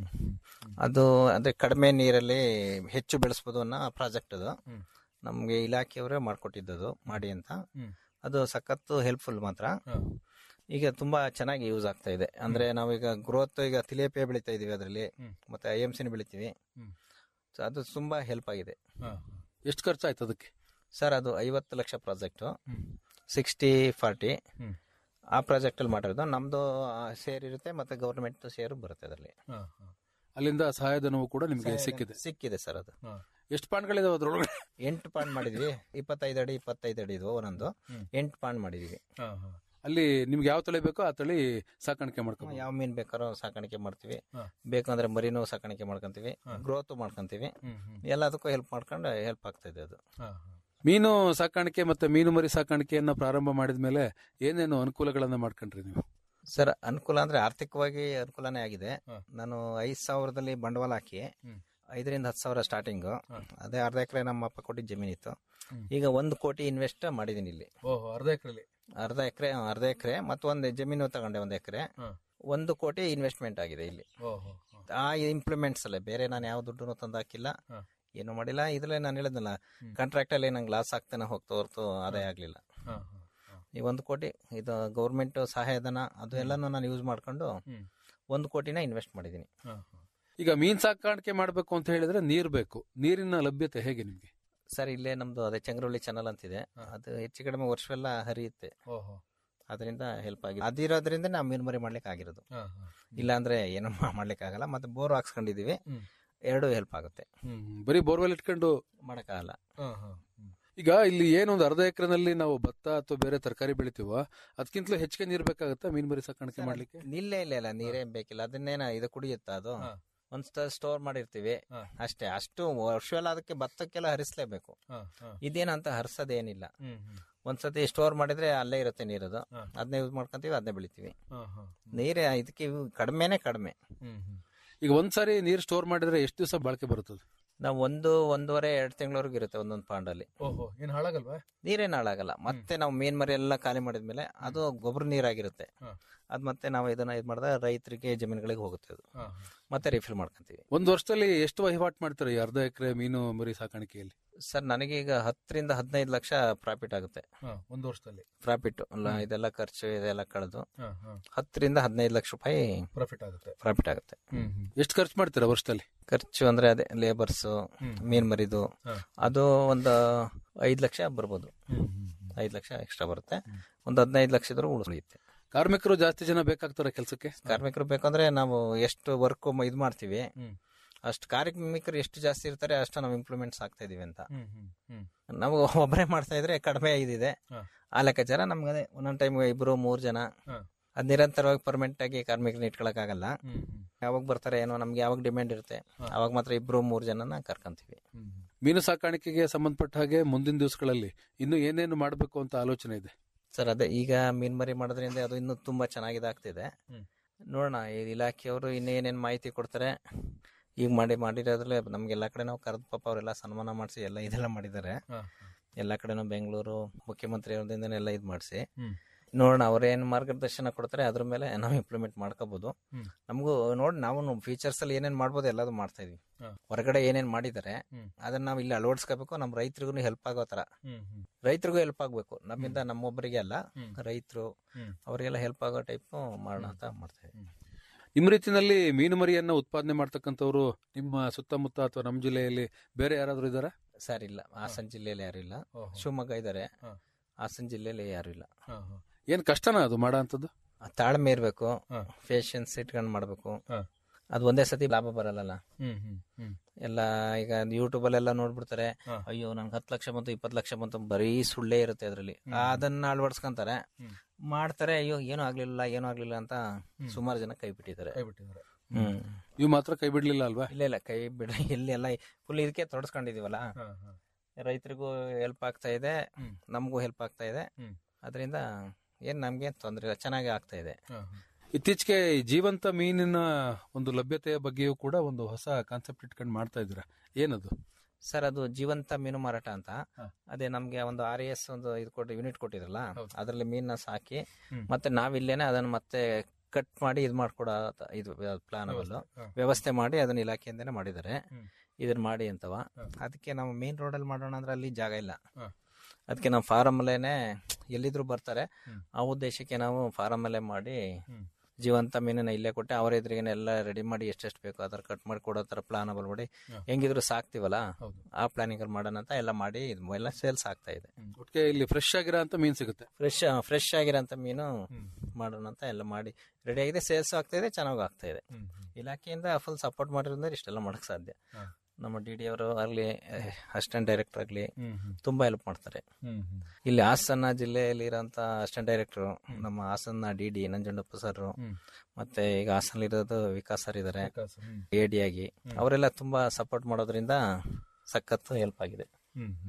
ಅದು ಅಂದ್ರೆ ಕಡಿಮೆ ನೀರಲ್ಲಿ ಹೆಚ್ಚು ಬೆಳೆಸ್ಬೋದು ಅನ್ನೋ ಪ್ರಾಜೆಕ್ಟ್ ಅದು ಹ್ಮ್. ನಮ್ಗೆ ಇಲಾಖೆಯವರೇ ಮಾಡ್ಕೊಟ್ಟಿದ್ದದು ಮಾಡಿ ಅಂತ ಹ್ಮ್. ಅದು ಸಖತ್ತು ಹೆಲ್ಪ್ಫುಲ್ ಮಾತ್ರ ಹಾ. ಈಗ ತುಂಬಾ ಚೆನ್ನಾಗಿ ಯೂಸ್ ಆಗ್ತಾ ಇದೆ ಅಂದ್ರೆ ನಾವೀಗ ಗ್ರೋತ್ ಈಗ ತಿಲೇಪಿಯ ಬೆಳಿತಾ ಇದೀವಿ ಅದರಲ್ಲಿ ಹ್ಮ್. ಮತ್ತೆ ಐ ಎಂ ಸಿನ ಬೆಳಿತೀವಿ ಹ್ಮ್. ಸೊ ಅದು ತುಂಬಾ ಹೆಲ್ಪ್ ಆಗಿದೆ ಹಾ. ಎಷ್ಟು ಖರ್ಚಾಯ್ತು ಅದಕ್ಕೆ ಸರ್ ಅದು ಐವತ್ತು ಲಕ್ಷ ಪ್ರಾಜೆಕ್ಟ್ ಸಿಕ್ಸ್ಟಿ ಫಾರ್ಟಿ ಹ್ಮ್. ಆ ಪ್ರಾಜೆಕ್ಟ್ ಅಲ್ಲಿ ಮಾಡಿರೋದು ನಮ್ದು ಸೇರ್ ಇರುತ್ತೆ ಮತ್ತೆ ಗವರ್ಮೆಂಟ್ ಸೇರು ಬರುತ್ತೆ ಅದರಲ್ಲಿ ಹಾ, ಹಾ. ಅಲ್ಲಿಂದ ಸಹಾಯಧನವು ಕೂಡ ನಿಮಗೆ ಸಿಕ್ಕಿದೆ ಸಿಕ್ಕಿದೆ ಸರ್ ಅದು ಹಾ. ಎಷ್ಟು ಪಾಂಡ್ಗಳಿದಾವೆ ಅದ್ರೊಳಗಡೆ ಎಂಟು ಪಾಂಡ್ ಮಾಡಿದ್ವಿ ಇಪ್ಪತ್ತೈದು ಅಡಿ ಇಪ್ಪತ್ತೈದು ಅಡಿ ಇದು ಒಂದೊಂದು ಹ್ಮ್. ಎಂಟು ಪಾಂಡ್ ಮಾಡಿದೀವಿ ಹಾ, ಹಾ. ಅಲ್ಲಿ ನಿಮ್ಗೆ ಯಾವ ತಳಿ ಬೇಕೋ ಆ ತಳಿ ಸಾಕಾಣಿಕೆ ಮಾಡ್ಕೊಂಡು ಯಾವ ಮೀನ್ ಬೇಕಾರೋ ಸಾಕಾಣಿಕೆ ಮಾಡ್ತೀವಿ ಹಾ. ಬೇಕಂದ್ರೆ ಮರಿನೂ ಸಾಕಾಣಿಕೆ ಮಾಡ್ಕೊಂತೀವಿ ಗ್ರೋತ್ ಮಾಡ್ಕೊಂತೀವಿ ಎಲ್ಲದಕ್ಕೂ ಹೆಲ್ಪ್ ಮಾಡ್ಕೊಂಡು ಹೆಲ್ಪ್ ಆಗ್ತಾ ಇದೆ ಅದು ಮೀನು ಸಾಕಾಣಿಕೆ ಮತ್ತೆ ಮೀನು ಮರಿ ಸಾಕಾಣಿಕೆಯನ್ನ ಪ್ರಾರಂಭ ಮಾಡಿದ ಮೇಲೆ ಏನೇನು ಅನುಕೂಲಗಳನ್ನ ಮಾಡ್ಕೊಂಡ್ರಿ ನೀವು ಸರ್ ಅನುಕೂಲ ಅಂದ್ರೆ ಆರ್ಥಿಕವಾಗಿ ಅನುಕೂಲನೇ ಆಗಿದೆ ಹ. ನಾನು ಐದ್ ಸಾವಿರದಲ್ಲಿ ಬಂಡವಾಳ ಹಾಕಿ ಹ್ಮ್. ಐದರಿಂದ ಹತ್ತು ಸಾವಿರ ಸ್ಟಾರ್ಟಿಂಗು ಹ. ಅದೇ ಅರ್ಧ ಎಕರೆ ನಮ್ಮ ಅಪ್ಪ ಕೊಟ್ಟಿದ್ದ ಜಮೀನಿತ್ತು ಹ್ಮ್. ಈಗ ಒಂದು ಕೋಟಿ ಇನ್ವೆಸ್ಟ್ ಮಾಡಿದೀನಿ ಇಲ್ಲಿ ಓಹೋ ಅರ್ಧ ಎಕರೆಲಿ ಅರ್ಧ ಎಕರೆ ಅರ್ಧ ಎಕರೆ ಮತ್ತು ಒಂದು ಜಮೀನು ತಗೊಂಡೆ ಒಂದು ಎಕರೆ ಹ. ಒಂದು ಕೋಟಿ ಇನ್ವೆಸ್ಟ್ಮೆಂಟ್ ಆಗಿದೆ ಇಲ್ಲಿ ಓಹೋ ಆ ಇಂಪ್ಲಿಮೆಂಟ್ಸ್ ಅಲ್ಲೇ ಬೇರೆ ನಾನು ಯಾವ ದುಡ್ಡು ತಂದು ಹಾಕಿಲ್ಲ ಹ. ಏನು ಮಾಡಿಲ್ಲ ಇದ್ರಲ್ಲೇ ನಾನು ಹೇಳಿದ್ನಲ್ಲ ಹ್ಮ್. ಕಾಂಟ್ರಾಕ್ಟ್ ಅಲ್ಲಿ ನಂಗೆ ಲಾಸ್ ಆಗ್ತಾನೆ ಹೋಗ್ತಾ ಹೊರತು ಆದಾಯ ಆಗ್ಲಿಲ್ಲ ಈ ಒಂದು ಕೋಟಿ ಇದು ಗೌರ್ಮೆಂಟ್ ಸಹಾಯಧನ ಅದು ಎಲ್ಲಾನು ನಾನು ಯೂಸ್ ಮಾಡ್ಕೊಂಡು ಹ್ಮ್. ಒಂದು ಕೋಟಿನ ಇನ್ವೆಸ್ಟ್ ಮಾಡಿದ್ದೀನಿ ಈಗ ಮೀನ್ ಸಾಕಾಣಿಕೆ ಮಾಡ್ಬೇಕು ಅಂತ ಹೇಳಿದ್ರೆ ನೀರ್ ಬೇಕು ನೀರಿನ ಲಭ್ಯತೆ ಹೇಗೆ ನಿಮ್ಗೆ ಸರ್ ಇಲ್ಲೇ ನಮ್ದು ಅದೇ ಚಂಗ್ರವಳ್ಳಿ ಚಾನಲ್ ಅಂತಿದೆ ಹ. ಅದು ಹೆಚ್ಚು ಕಡಿಮೆ ವರ್ಷವೆಲ್ಲ ಹರಿಯುತ್ತೆ ಓಹೋ ಅದರಿಂದ ಹೆಲ್ಪ್ ಆಗಿದೆ ಅದಿರೋದ್ರಿಂದ ನಾವು ಮೀನು ಮರಿ ಮಾಡ್ಲಿಕ್ಕೆ ಆಗಿರೋದು ಇಲ್ಲ ಅಂದ್ರೆ ಏನು ಮಾಡ್ಲಿಕ್ಕೆ ಆಗಲ್ಲ ಮತ್ತೆ ಬೋರ್ ಹಾಕ್ಸ್ಕೊಂಡಿದೀವಿ ಹ್ಮ್. ಎರಡು ಹೆಲ್ಪ್ ಆಗುತ್ತೆ ಬರೀ ಬೋರ್ವೆಲ್ ಇಟ್ಕೊಂಡು ಮಾಡಕ್ಕಾಗಲ್ಲ ಈಗ ಇಲ್ಲಿ ಏನೊಂದು ಅರ್ಧ ಎಕರೆನಲ್ಲಿ ನಾವು ಭತ್ತ ಅಥವಾ ಬೇರೆ ತರಕಾರಿ ಬೆಳಿತೀವೋ ಅದಕ್ಕಿಂತಲೂ ಹೆಚ್ಚಿಗೆ ನೀರ್ ಬೇಕಾಗತ್ತಾ ಮೀನ್ ಮರಿ ಸಾಕಾಣಿಕೆ ಮಾಡ್ಲಿಕ್ಕೆ ನಿಲ್ಲೇ ಇಲ್ಲ ಇಲ್ಲ ನೀರೇನ್ ಬೇಕಿಲ್ಲ ಅದನ್ನೇನ ಇದು ಕುಡಿಯುತ್ತಾ ಅದು ಹ. ಒಂದ್ ಸ್ಟೋರ್ ಮಾಡಿರ್ತೀವಿ ಹ. ಅಷ್ಟೇ ಅಷ್ಟು ವರ್ಷವೆಲ್ಲ ಅದಕ್ಕೆ ಭತ್ತಕ್ಕೆಲ್ಲ ಹರಿಸ್ಲೇಬೇಕು ಇದೇನಂತ ಹರ್ಸೋದೇನಿಲ್ಲ ಒಂದ್ಸತಿ ಸ್ಟೋರ್ ಮಾಡಿದ್ರೆ ಅಲ್ಲೇ ಇರುತ್ತೆ ನೀರದು ಹ. ಅದನ್ನೇ ಯೂಸ್ ಮಾಡ್ಕೊಂತೀವಿ ಅದನ್ನೇ ಬೆಳಿತೀವಿ ನೀರೇ ಇದಕ್ಕೆ ಇವು ಕಡಿಮೆನೆ ಕಡಿಮೆ ಈಗ ಒಂದ್ಸಾರಿ ನೀರ್ ಸ್ಟೋರ್ ಮಾಡಿದ್ರೆ ಎಷ್ಟು ದಿವಸ ಬಾಳಿಕೆ ಬರುತ್ತದೆ ನಾವು ಒಂದು ಒಂದೂವರೆ ಎರಡು ತಿಂಗಳವರೆಗೂ ಇರುತ್ತೆ ಒಂದೊಂದು ಪಾಂಡಲ್ಲಿ ಓಹೋ ಏನ್ ಹಾಳಾಗಲ್ವಾ ನೀರೇನು ಹಾಳಾಗಲ್ಲ ಮತ್ತೆ ನಾವು ಮೇನ್ ಮರಿ ಎಲ್ಲ ಖಾಲಿ ಮಾಡಿದ್ಮೇಲೆ ಅದು ಗೊಬ್ಬರ ನೀರಾಗಿರುತ್ತೆ ಹ. ಅದ್ ಮತ್ತೆ ನಾವು ಇದನ್ನ ಇದು ಮಾಡಿದ್ರೆ ರೈತರಿಗೆ ಜಮೀನುಗಳಿಗೆ ಹೋಗುತ್ತೆ ಅದು ಮತ್ತೆ ರಿಫಿಲ್ ಮಾಡ್ಕೊಂತೀವಿ ಒಂದ್ ವರ್ಷದಲ್ಲಿ ಎಷ್ಟು ವಹಿವಾಟ್ ಮಾಡ್ತಾರೆ ಈ ಅರ್ಧ ಎಕರೆ ಮೀನು ಮರಿ ಸಾಕಾಣಿಕೆಯಲ್ಲಿ ಸರ್ ನನಗೆ ಈಗ ಹತ್ತರಿಂದ ಹದಿನೈದು ಲಕ್ಷ ಪ್ರಾಫಿಟ್ ಆಗುತ್ತೆ ಒಂದು ವರ್ಷದಲ್ಲಿ ಪ್ರಾಫಿಟ್ ಅಲ್ಲ ಇದೆಲ್ಲ ಖರ್ಚು ಇದೆಲ್ಲ ಕಳೆದು ಹತ್ತರಿಂದ ಹದಿನೈದು ಲಕ್ಷ ರೂಪಾಯಿ ಪ್ರಾಫಿಟ್ ಆಗುತ್ತೆ ಪ್ರಾಫಿಟ್ ಆಗುತ್ತೆ ಎಷ್ಟು ಖರ್ಚು ಮಾಡ್ತೀರಾ ವರ್ಷದಲ್ಲಿ ಖರ್ಚು ಅಂದ್ರೆ ಅದೇ ಲೇಬರ್ಸ್ ಮೀನ್ ಮರಿದು ಹ. ಅದು ಒಂದು ಐದ್ ಲಕ್ಷ ಬರ್ಬೋದು ಐದ್ ಲಕ್ಷ ಎಕ್ಸ್ಟ್ರಾ ಬರುತ್ತೆ ಒಂದು ಹದಿನೈದು ಲಕ್ಷ ಇದ್ರೂ ಉಳಿಯುತ್ತೆ ಕಾರ್ಮಿಕರು ಜಾಸ್ತಿ ಜನ ಬೇಕಾಗ್ತಾರೆ ಕೆಲಸಕ್ಕೆ ಕಾರ್ಮಿಕರು ಬೇಕಂದ್ರೆ ನಾವು ಎಷ್ಟು ವರ್ಕ್ ಇದು ಮಾಡ್ತೀವಿ ಹ್ಮ್. ಅಷ್ಟು ಕಾರ್ಮಿಕರು ಎಷ್ಟು ಜಾಸ್ತಿ ಇರ್ತಾರೆ ಅಷ್ಟು ನಾವು ಇಂಪ್ಲಿಮೆಂಟ್ಸ್ ಆಗ್ತಾ ಇದೀವಿ ಅಂತ ನಾವು ಒಬ್ಬರೇ ಮಾಡ್ತಾ ಇದ್ರೆ ಕಡಿಮೆ ಇದಿದೆ ಹ. ಆ ಲೆಕ್ಕಾಚಾರ ನಮ್ಗೆ ಅದೇ ಒಂದೊಂದ್ ಟೈಮ್ ಇಬ್ರು ಮೂರ್ ಜನ ಹ. ಅದ್ ನಿರಂತರವಾಗಿ ಪರ್ಮನೆಂಟ್ ಆಗಿ ಕಾರ್ಮಿಕರನ್ನ ಇಟ್ಕೊಳಕ್ ಆಗಲ್ಲ ಯಾವಾಗ ಬರ್ತಾರೆ ಏನೋ ನಮ್ಗೆ ಯಾವಾಗ ಡಿಮ್ಯಾಂಡ್ ಇರುತ್ತೆ ಅವಾಗ ಮಾತ್ರ ಇಬ್ರು ಮೂರ್ ಜನನ ಕರ್ಕೊಂತೀವಿ ಮೀನು ಸಾಕಾಣಿಕೆಗೆ ಸಂಬಂಧಪಟ್ಟ ಹಾಗೆ ಮುಂದಿನ ದಿವಸಗಳಲ್ಲಿ ಇನ್ನು ಏನೇನು ಮಾಡಬೇಕು ಅಂತ ಆಲೋಚನೆ ಇದೆ ಸರ್ ಅದೇ ಈಗ ಮೀನ್ ಮರಿ ಮಾಡೋದ್ರಿಂದ ಅದು ಇನ್ನೂ ತುಂಬಾ ಚೆನ್ನಾಗಿದೆ ಆಗ್ತಿದೆ ಹ್ಮ್. ನೋಡೋಣ ಈ ಇಲಾಖೆಯವರು ಇನ್ನೂ ಏನೇನ್ ಮಾಹಿತಿ ಕೊಡ್ತಾರೆ ಈಗ ಮಾಡಿ ಮಾಡಿರೋದ್ರಲ್ಲೇ ನಮ್ಗೆ ಎಲ್ಲಾ ಕಡೆ ನಾವು ಕರೆದು ಪಾಪ ಅವರೆಲ್ಲ ಸನ್ಮಾನ ಮಾಡಿಸಿ ಎಲ್ಲ ಇದೆಲ್ಲ ಮಾಡಿದ್ದಾರೆ ಎಲ್ಲಾ ಕಡೆನೂ ಬೆಂಗಳೂರು ಮುಖ್ಯಮಂತ್ರಿ ಅವ್ರದಿಂದ ಎಲ್ಲ ಇದು ಮಾಡಿಸಿ ಹ್ಮ್. ನೋಡೋಣ ಅವ್ರೇನ್ ಮಾರ್ಗದರ್ಶನ ಕೊಡ್ತಾರೆ ಅದ್ರ ಮೇಲೆ ನಾವು ಇಂಪ್ಲಿಮೆಂಟ್ ಮಾಡ್ಕೋಬಹುದು ಹ್ಮ್. ನಮಗೂ ನೋಡಿ ನಾವು ಫೀಚರ್ಸ್ ಅಲ್ಲಿ ಏನೇನ್ ಮಾಡ್ಬೋದು ಎಲ್ಲದೂ ಮಾಡ್ತಾ ಇದೀವಿ ಹ. ಹೊರಗಡೆ ಏನೇನ್ ಮಾಡಿದ್ದಾರೆ ಹ್ಮ್. ಅದನ್ನ ನಾವು ಇಲ್ಲಿ ಅಳವಡಿಸ್ಕೋಬೇಕು ನಮ್ಮ ರೈತರಿಗೂ ಹೆಲ್ಪ್ ಆಗೋ ತರ ರೈತರಿಗೂ ಹೆಲ್ಪ್ ಆಗ್ಬೇಕು ನಮ್ಮಿಂದ ನಮ್ಮೊಬ್ಬರಿಗೆ ಅಲ್ಲ ಹ್ಮ್. ರೈತರು ಹ್ಮ್. ಅವರಿಗೆಲ್ಲ ಹೆಲ್ಪ್ ಆಗೋ ಟೈಪ್ ಮಾಡೋಣ ಅಂತ ಮಾಡ್ತಾ ಇದೀವಿ ನಿಮ್ಮ ರೀತಿನಲ್ಲಿ ಮೀನು ಮರಿಯನ್ನ ಉತ್ಪಾದನೆ ಮಾಡ್ತಕ್ಕಂಥವ್ರು ನಿಮ್ಮ ಸುತ್ತಮುತ್ತ ಅಥವಾ ನಮ್ಮ ಜಿಲ್ಲೆಯಲ್ಲಿ ಬೇರೆ ಯಾರಾದ್ರೂ ಇದಾರ ಸರ್ ಇಲ್ಲ ಹಾಸನ ಜಿಲ್ಲೆಯಲ್ಲಿ ಯಾರು ಇಲ್ಲ ಶಿವಮೊಗ್ಗ ಇದ್ದಾರೆ ಹ. ಹಾಸನ ಜಿಲ್ಲೆಯಲ್ಲಿ ಯಾರು ಇಲ್ಲ ಏನ್ ಕಷ್ಟನಾ ಅದು ಮಾಡೋ ಅಂತದ್ದು ಆ ತಾಳ್ಮೆ ಇರ್ಬೇಕು ಹ. ಪೇಷನ್ಸ್ ಇಟ್ಕೊಂಡು ಮಾಡ್ಬೇಕು ಹ. ಅದು ಒಂದೇ ಸತಿ ಲಾಭ ಬರಲ್ಲ ಎಲ್ಲ ಈಗ ಯೂಟ್ಯೂಬ್ ಅಲ್ಲೆಲ್ಲ ನೋಡ್ಬಿಡ್ತಾರೆ ಹ. ಅಯ್ಯೋ ನನ್ಗೆ ಹತ್ತು ಲಕ್ಷ ಬಂತು ಇಪ್ಪತ್ತು ಲಕ್ಷ ಬಂತು ಬರೀ ಸುಳ್ಳೇ ಇರುತ್ತೆ ಅದ್ರಲ್ಲಿ ಅದನ್ನ ಅಳವಡಿಸ್ಕೊಂತಾರೆ ಹ್ಮ್. ಮಾಡ್ತಾರೆ ಅಯ್ಯೋ ಏನೂ ಆಗ್ಲಿಲ್ಲ ಏನೂ ಆಗ್ಲಿಲ್ಲ ಅಂತ ಸುಮಾರು ಜನ ಕೈ ಬಿಟ್ಟಿದ್ದಾರೆ ಕೈ ಬಿಟ್ಟಿದ್ದಾರೆ ಹ್ಮ್ ನೀವು ಮಾತ್ರ ಕೈ ಬಿಡ್ಲಿಲ್ಲ ಅಲ್ವಾ ಇಲ್ಲ ಇಲ್ಲ ಕೈ ಬಿಡ ಇಲ್ಲಿ ಎಲ್ಲ ಫುಲ್ ಇದಕ್ಕೆ ತೊಡಸ್ಕೊಂಡಿದೀವಲ್ಲ ರೈತರಿಗೂ ಹೆಲ್ಪ್ ಆಗ್ತಾ ಇದೆ ಹ್ಮ್. ನಮಗೂ ಹೆಲ್ಪ್ ಆಗ್ತಾ ಇದೆ ಹ್ಮ್. ಅದರಿಂದ ಏನ್ ನಮ್ಗೆ ತೊಂದ್ರೆ ಇಲ್ಲ ಚೆನ್ನಾಗಿ ಆಗ್ತಾ ಇದೆ ಇತ್ತೀಚೆಗೆ ಈ ಜೀವಂತ ಮೀನಿನ ಒಂದು ಲಭ್ಯತೆಯ ಬಗ್ಗೆಯೂ ಕೂಡ ಒಂದು ಹೊಸ ಕಾನ್ಸೆಪ್ಟ್ ಇಟ್ಕೊಂಡು ಮಾಡ್ತಾ ಇದ್ದೀರಾ ಏನದು ಸರ್ ಅದು ಜೀವಂತ ಮೀನು ಮಾರಾಟ ಅಂತ ಹ. ಅದೇ ನಮ್ಗೆ ಒಂದು ಆರ್ ಎಸ್ ಒಂದು ಇದು ಕೊಟ್ಟು ಯೂನಿಟ್ ಕೊಟ್ಟಿದ್ರಲ್ಲ ಹೌದು. ಅದರಲ್ಲಿ ಮೀನ್ನ ಸಾಕಿ ಹ್ಮ್. ಮತ್ತೆ ನಾವಿಲ್ಲೇನೆ ಅದನ್ನ ಮತ್ತೆ ಕಟ್ ಮಾಡಿ ಇದು ಮಾಡ್ಕೊಡೋ ತ- ಇದು ಪ್ಲಾನ್ ಅವೆಲ್ಲ ವ್ಯವಸ್ಥೆ ಮಾಡಿ ಅದನ್ನ ಇಲಾಖೆಯಿಂದನೇ ಮಾಡಿದ್ದಾರೆ ಹ್ಮ್. ಇದನ್ನ ಮಾಡಿ ಅಂತವ ಹ. ಅದಕ್ಕೆ ನಾವು ಮೇನ್ ರೋಡಲ್ಲಿ ಮಾಡೋಣ ಅಂದ್ರೆ ಅಲ್ಲಿ ಜಾಗ ಇಲ್ಲ ಹ. ಅದಕ್ಕೆ ನಾವು ಫಾರಮ್ ಅಲ್ಲೇನೆ ಎಲ್ಲಿದ್ರು ಬರ್ತಾರೆ ಹ್ಮ್. ಆ ಉದ್ದೇಶಕ್ಕೆ ನಾವು ಫಾರಮ್ ಅಲ್ಲೇ ಮಾಡಿ ಹ್ಮ್. ಜೀವಂತ ಮೀನನ್ನ ಇಲ್ಲೇ ಕೊಟ್ಟೆ ಅವರ ಎದುರಿಗೆ ಎಲ್ಲ ರೆಡಿ ಮಾಡಿ ಎಷ್ಟೆಷ್ಟು ಬೇಕು ಅದರ ಕಟ್ ಮಾಡಿ ಕೊಡೋ ತರ ಪ್ಲಾನ್ ಮಾಡಿ ಹ. ಹೆಂಗಿದ್ರು ಸಾಕ್ತಿವಲ್ಲ ಹೌದು ಆ ಪ್ಲಾನಿಂಗ್ ಅಲ್ಲಿ ಮಾಡೋಣ ಅಂತ ಎಲ್ಲ ಮಾಡಿ ಇದು ಎಲ್ಲ ಸೇಲ್ಸ್ ಆಗ್ತಾ ಇದೆ ಒಟ್ಟಿಗೆ ಇಲ್ಲಿ ಫ್ರೆಶ್ ಆಗಿರೋ ಅಂತ ಮೀನ್ ಸಿಗುತ್ತೆ ಫ್ರೆಶ್ ಫ್ರೆಶ್ ಆಗಿರೋಂಥ ಮೀನು ಮಾಡೋಣ ಅಂತ ಎಲ್ಲ ಮಾಡಿ ರೆಡಿ ಆಗಿದೆ ಸೇಲ್ಸ್ ಆಗ್ತಾ ಇದೆ ಚೆನ್ನಾಗೂ ಆಗ್ತಾ ಇದೆ ಇಲಾಖೆಯಿಂದ ಫುಲ್ ಸಪೋರ್ಟ್ ಮಾಡಿರೋದ್ರೆ ಇಷ್ಟೆಲ್ಲ ಮಾಡಕ್ ಸಾಧ್ಯ ಹ. ನಮ್ಮ ಡಿ ಡಿ ಅವರು ಆಗಲಿ ಅಸಿಸ್ಟೆಂಟ್ ಡೈರೆಕ್ಟರ್ ಆಗಲಿ ತುಂಬಾ ಹೆಲ್ಪ್ ಮಾಡ್ತಾರೆ ಹ್ಮ್ ಇಲ್ಲಿ ಹಾಸನ ಜಿಲ್ಲೆಯಲ್ಲಿ ಇರೋಂಥ ಅಸಿಸ್ಟೆಂಟ್ ಡೈರೆಕ್ಟರ್ ನಮ್ಮ Hassan D D Nanjundappa sir ಹ್ಮ್. ಮತ್ತೆ ಈಗ ಹಾಸನಲ್ಲಿ ಇರೋದು ವಿಕಾಸ್ ಸರ್ ಇದ್ದಾರೆ ವಿಕಾಸ್, ಹ್ಮ್. ಎ ಡಿ ಆಗಿ ಅವರೆಲ್ಲ ತುಂಬಾ ಸಪೋರ್ಟ್ ಮಾಡೋದ್ರಿಂದ ಸಖತ್ತು ಹೆಲ್ಪ್ ಆಗಿದೆ ಹ್ಮ್, ಹ್ಮ್.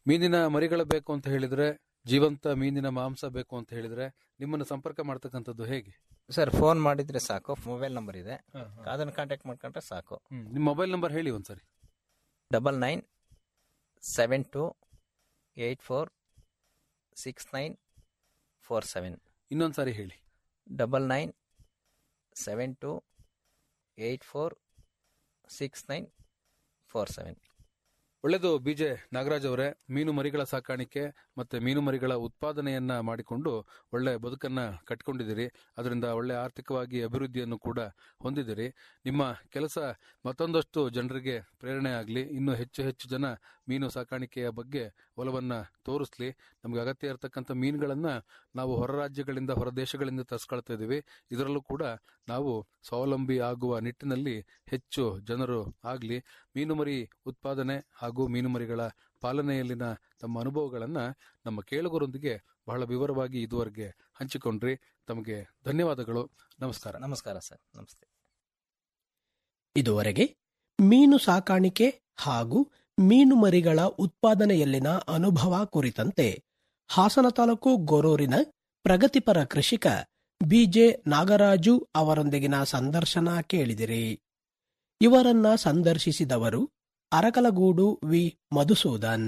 ಮೀನಿನ ಮರಿಗಳು ಬೇಕು ಅಂತ ಹೇಳಿದ್ರೆ ಜೀವಂತ ಮೀನಿನ ಮಾಂಸ ಬೇಕು ಅಂತ ಹೇಳಿದ್ರೆ ನಿಮ್ಮನ್ನು ಸಂಪರ್ಕ ಮಾಡ್ತಕ್ಕಂಥದ್ದು ಹೇಗೆ ಸರ್ ಫೋನ್ ಮಾಡಿದ್ರೆ ಸಾಕು ಮೊಬೈಲ್ ನಂಬರ್ ಇದೆ ಅದನ್ನು ಕಾಂಟ್ಯಾಕ್ಟ್ ಮಾಡ್ಕೊಂಡ್ರೆ ಸಾಕು ಹ್ಮ್. ನಿಮ್ಮ ಮೊಬೈಲ್ ನಂಬರ್ ಹೇಳಿ ಒಂದ್ಸರಿ double nine seven two eight four six nine four seven ಇನ್ನೊಂದ್ಸಾರಿ ಹೇಳಿ double nine seven two eight four six nine four seven ಒಳ್ಳೆಯದು ಬಿಜೆ ನಾಗರಾಜ್ ಅವರೇ ಮೀನು ಮರಿಗಳ ಸಾಕಾಣಿಕೆ ಮತ್ತೆ ಮೀನು ಮರಿಗಳ ಉತ್ಪಾದನೆಯನ್ನ ಮಾಡಿಕೊಂಡು ಒಳ್ಳೆ ಬದುಕನ್ನ ಕಟ್ಕೊಂಡಿದ್ದೀರಿ ಅದರಿಂದ ಒಳ್ಳೆ ಆರ್ಥಿಕವಾಗಿ ಅಭಿವೃದ್ಧಿಯನ್ನು ಕೂಡ ಹೊಂದಿದ್ದೀರಿ ನಿಮ್ಮ ಕೆಲಸ ಮತ್ತೊಂದಷ್ಟು ಜನರಿಗೆ ಪ್ರೇರಣೆ ಆಗಲಿ ಇನ್ನೂ ಹೆಚ್ಚು ಹೆಚ್ಚು ಜನ ಮೀನು ಸಾಕಾಣಿಕೆಯ ಬಗ್ಗೆ ಒಲವನ್ನ ತೋರಿಸ್ಲಿ ನಮಗೆ ಅಗತ್ಯ ಇರತಕ್ಕಂಥ ಮೀನುಗಳನ್ನ ನಾವು ಹೊರ ರಾಜ್ಯಗಳಿಂದ ಹೊರ ದೇಶಗಳಿಂದ ತರಿಸ್ಕೊಳ್ತಾ ಇದ್ದೀವಿ ಇದರಲ್ಲೂ ಕೂಡ ನಾವು ಸ್ವಾವಲಂಬಿ ಆಗುವ ನಿಟ್ಟಿನಲ್ಲಿ ಹೆಚ್ಚು ಜನರು ಆಗಲಿ ಮೀನುಮರಿ ಉತ್ಪಾದನೆ ಹಾಗೂ ಮೀನುಮರಿಗಳ ಪಾಲನೆಯಲ್ಲಿನ ತಮ್ಮ ಅನುಭವಗಳನ್ನ ನಮ್ಮ ಕೇಳುಗರೊಂದಿಗೆ ಬಹಳ ವಿವರವಾಗಿ ಇದುವರೆಗೆ ಹಂಚಿಕೊಂಡ್ರಿ ತಮಗೆ ಧನ್ಯವಾದಗಳು ನಮಸ್ಕಾರ ನಮಸ್ಕಾರ ಸರ್ ನಮಸ್ತೆ ಇದುವರೆಗೆ ಮೀನು ಸಾಕಾಣಿಕೆ ಹಾಗೂ ಮೀನು ಮರಿಗಳ ಉತ್ಪಾದನೆಯಲ್ಲಿನ ಅನುಭವ ಕುರಿತಂತೆ ಹಾಸನ ತಾಲೂಕು ಗೊರೂರಿನ ಪ್ರಗತಿಪರ ಕೃಷಿಕ ಬಿಜೆ ನಾಗರಾಜು ಅವರೊಂದಿಗಿನ ಸಂದರ್ಶನ ಕೇಳಿದಿರಿ ಇವರನ್ನ ಸಂದರ್ಶಿಸಿದವರು ಅರಕಲಗೂಡು ವಿ ಮಧುಸೂದನ್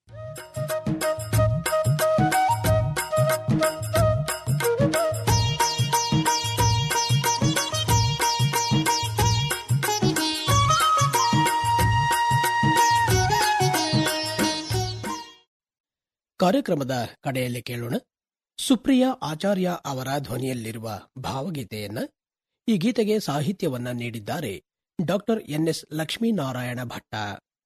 ಕಾರ್ಯಕ್ರಮದ ಕಡೆಯಲ್ಲಿ ಕೇಳೋಣ ಸುಪ್ರಿಯಾ ಆಚಾರ್ಯ ಅವರ ಧ್ವನಿಯಲ್ಲಿರುವ ಭಾವಗೀತೆಯನ್ನ ಈ ಗೀತೆಗೆ ಸಾಹಿತ್ಯವನ್ನ ನೀಡಿದ್ದಾರೆ ಡಾಕ್ಟರ್ ಎನ್ಎಸ್ ಲಕ್ಷ್ಮೀನಾರಾಯಣ ಭಟ್ಟ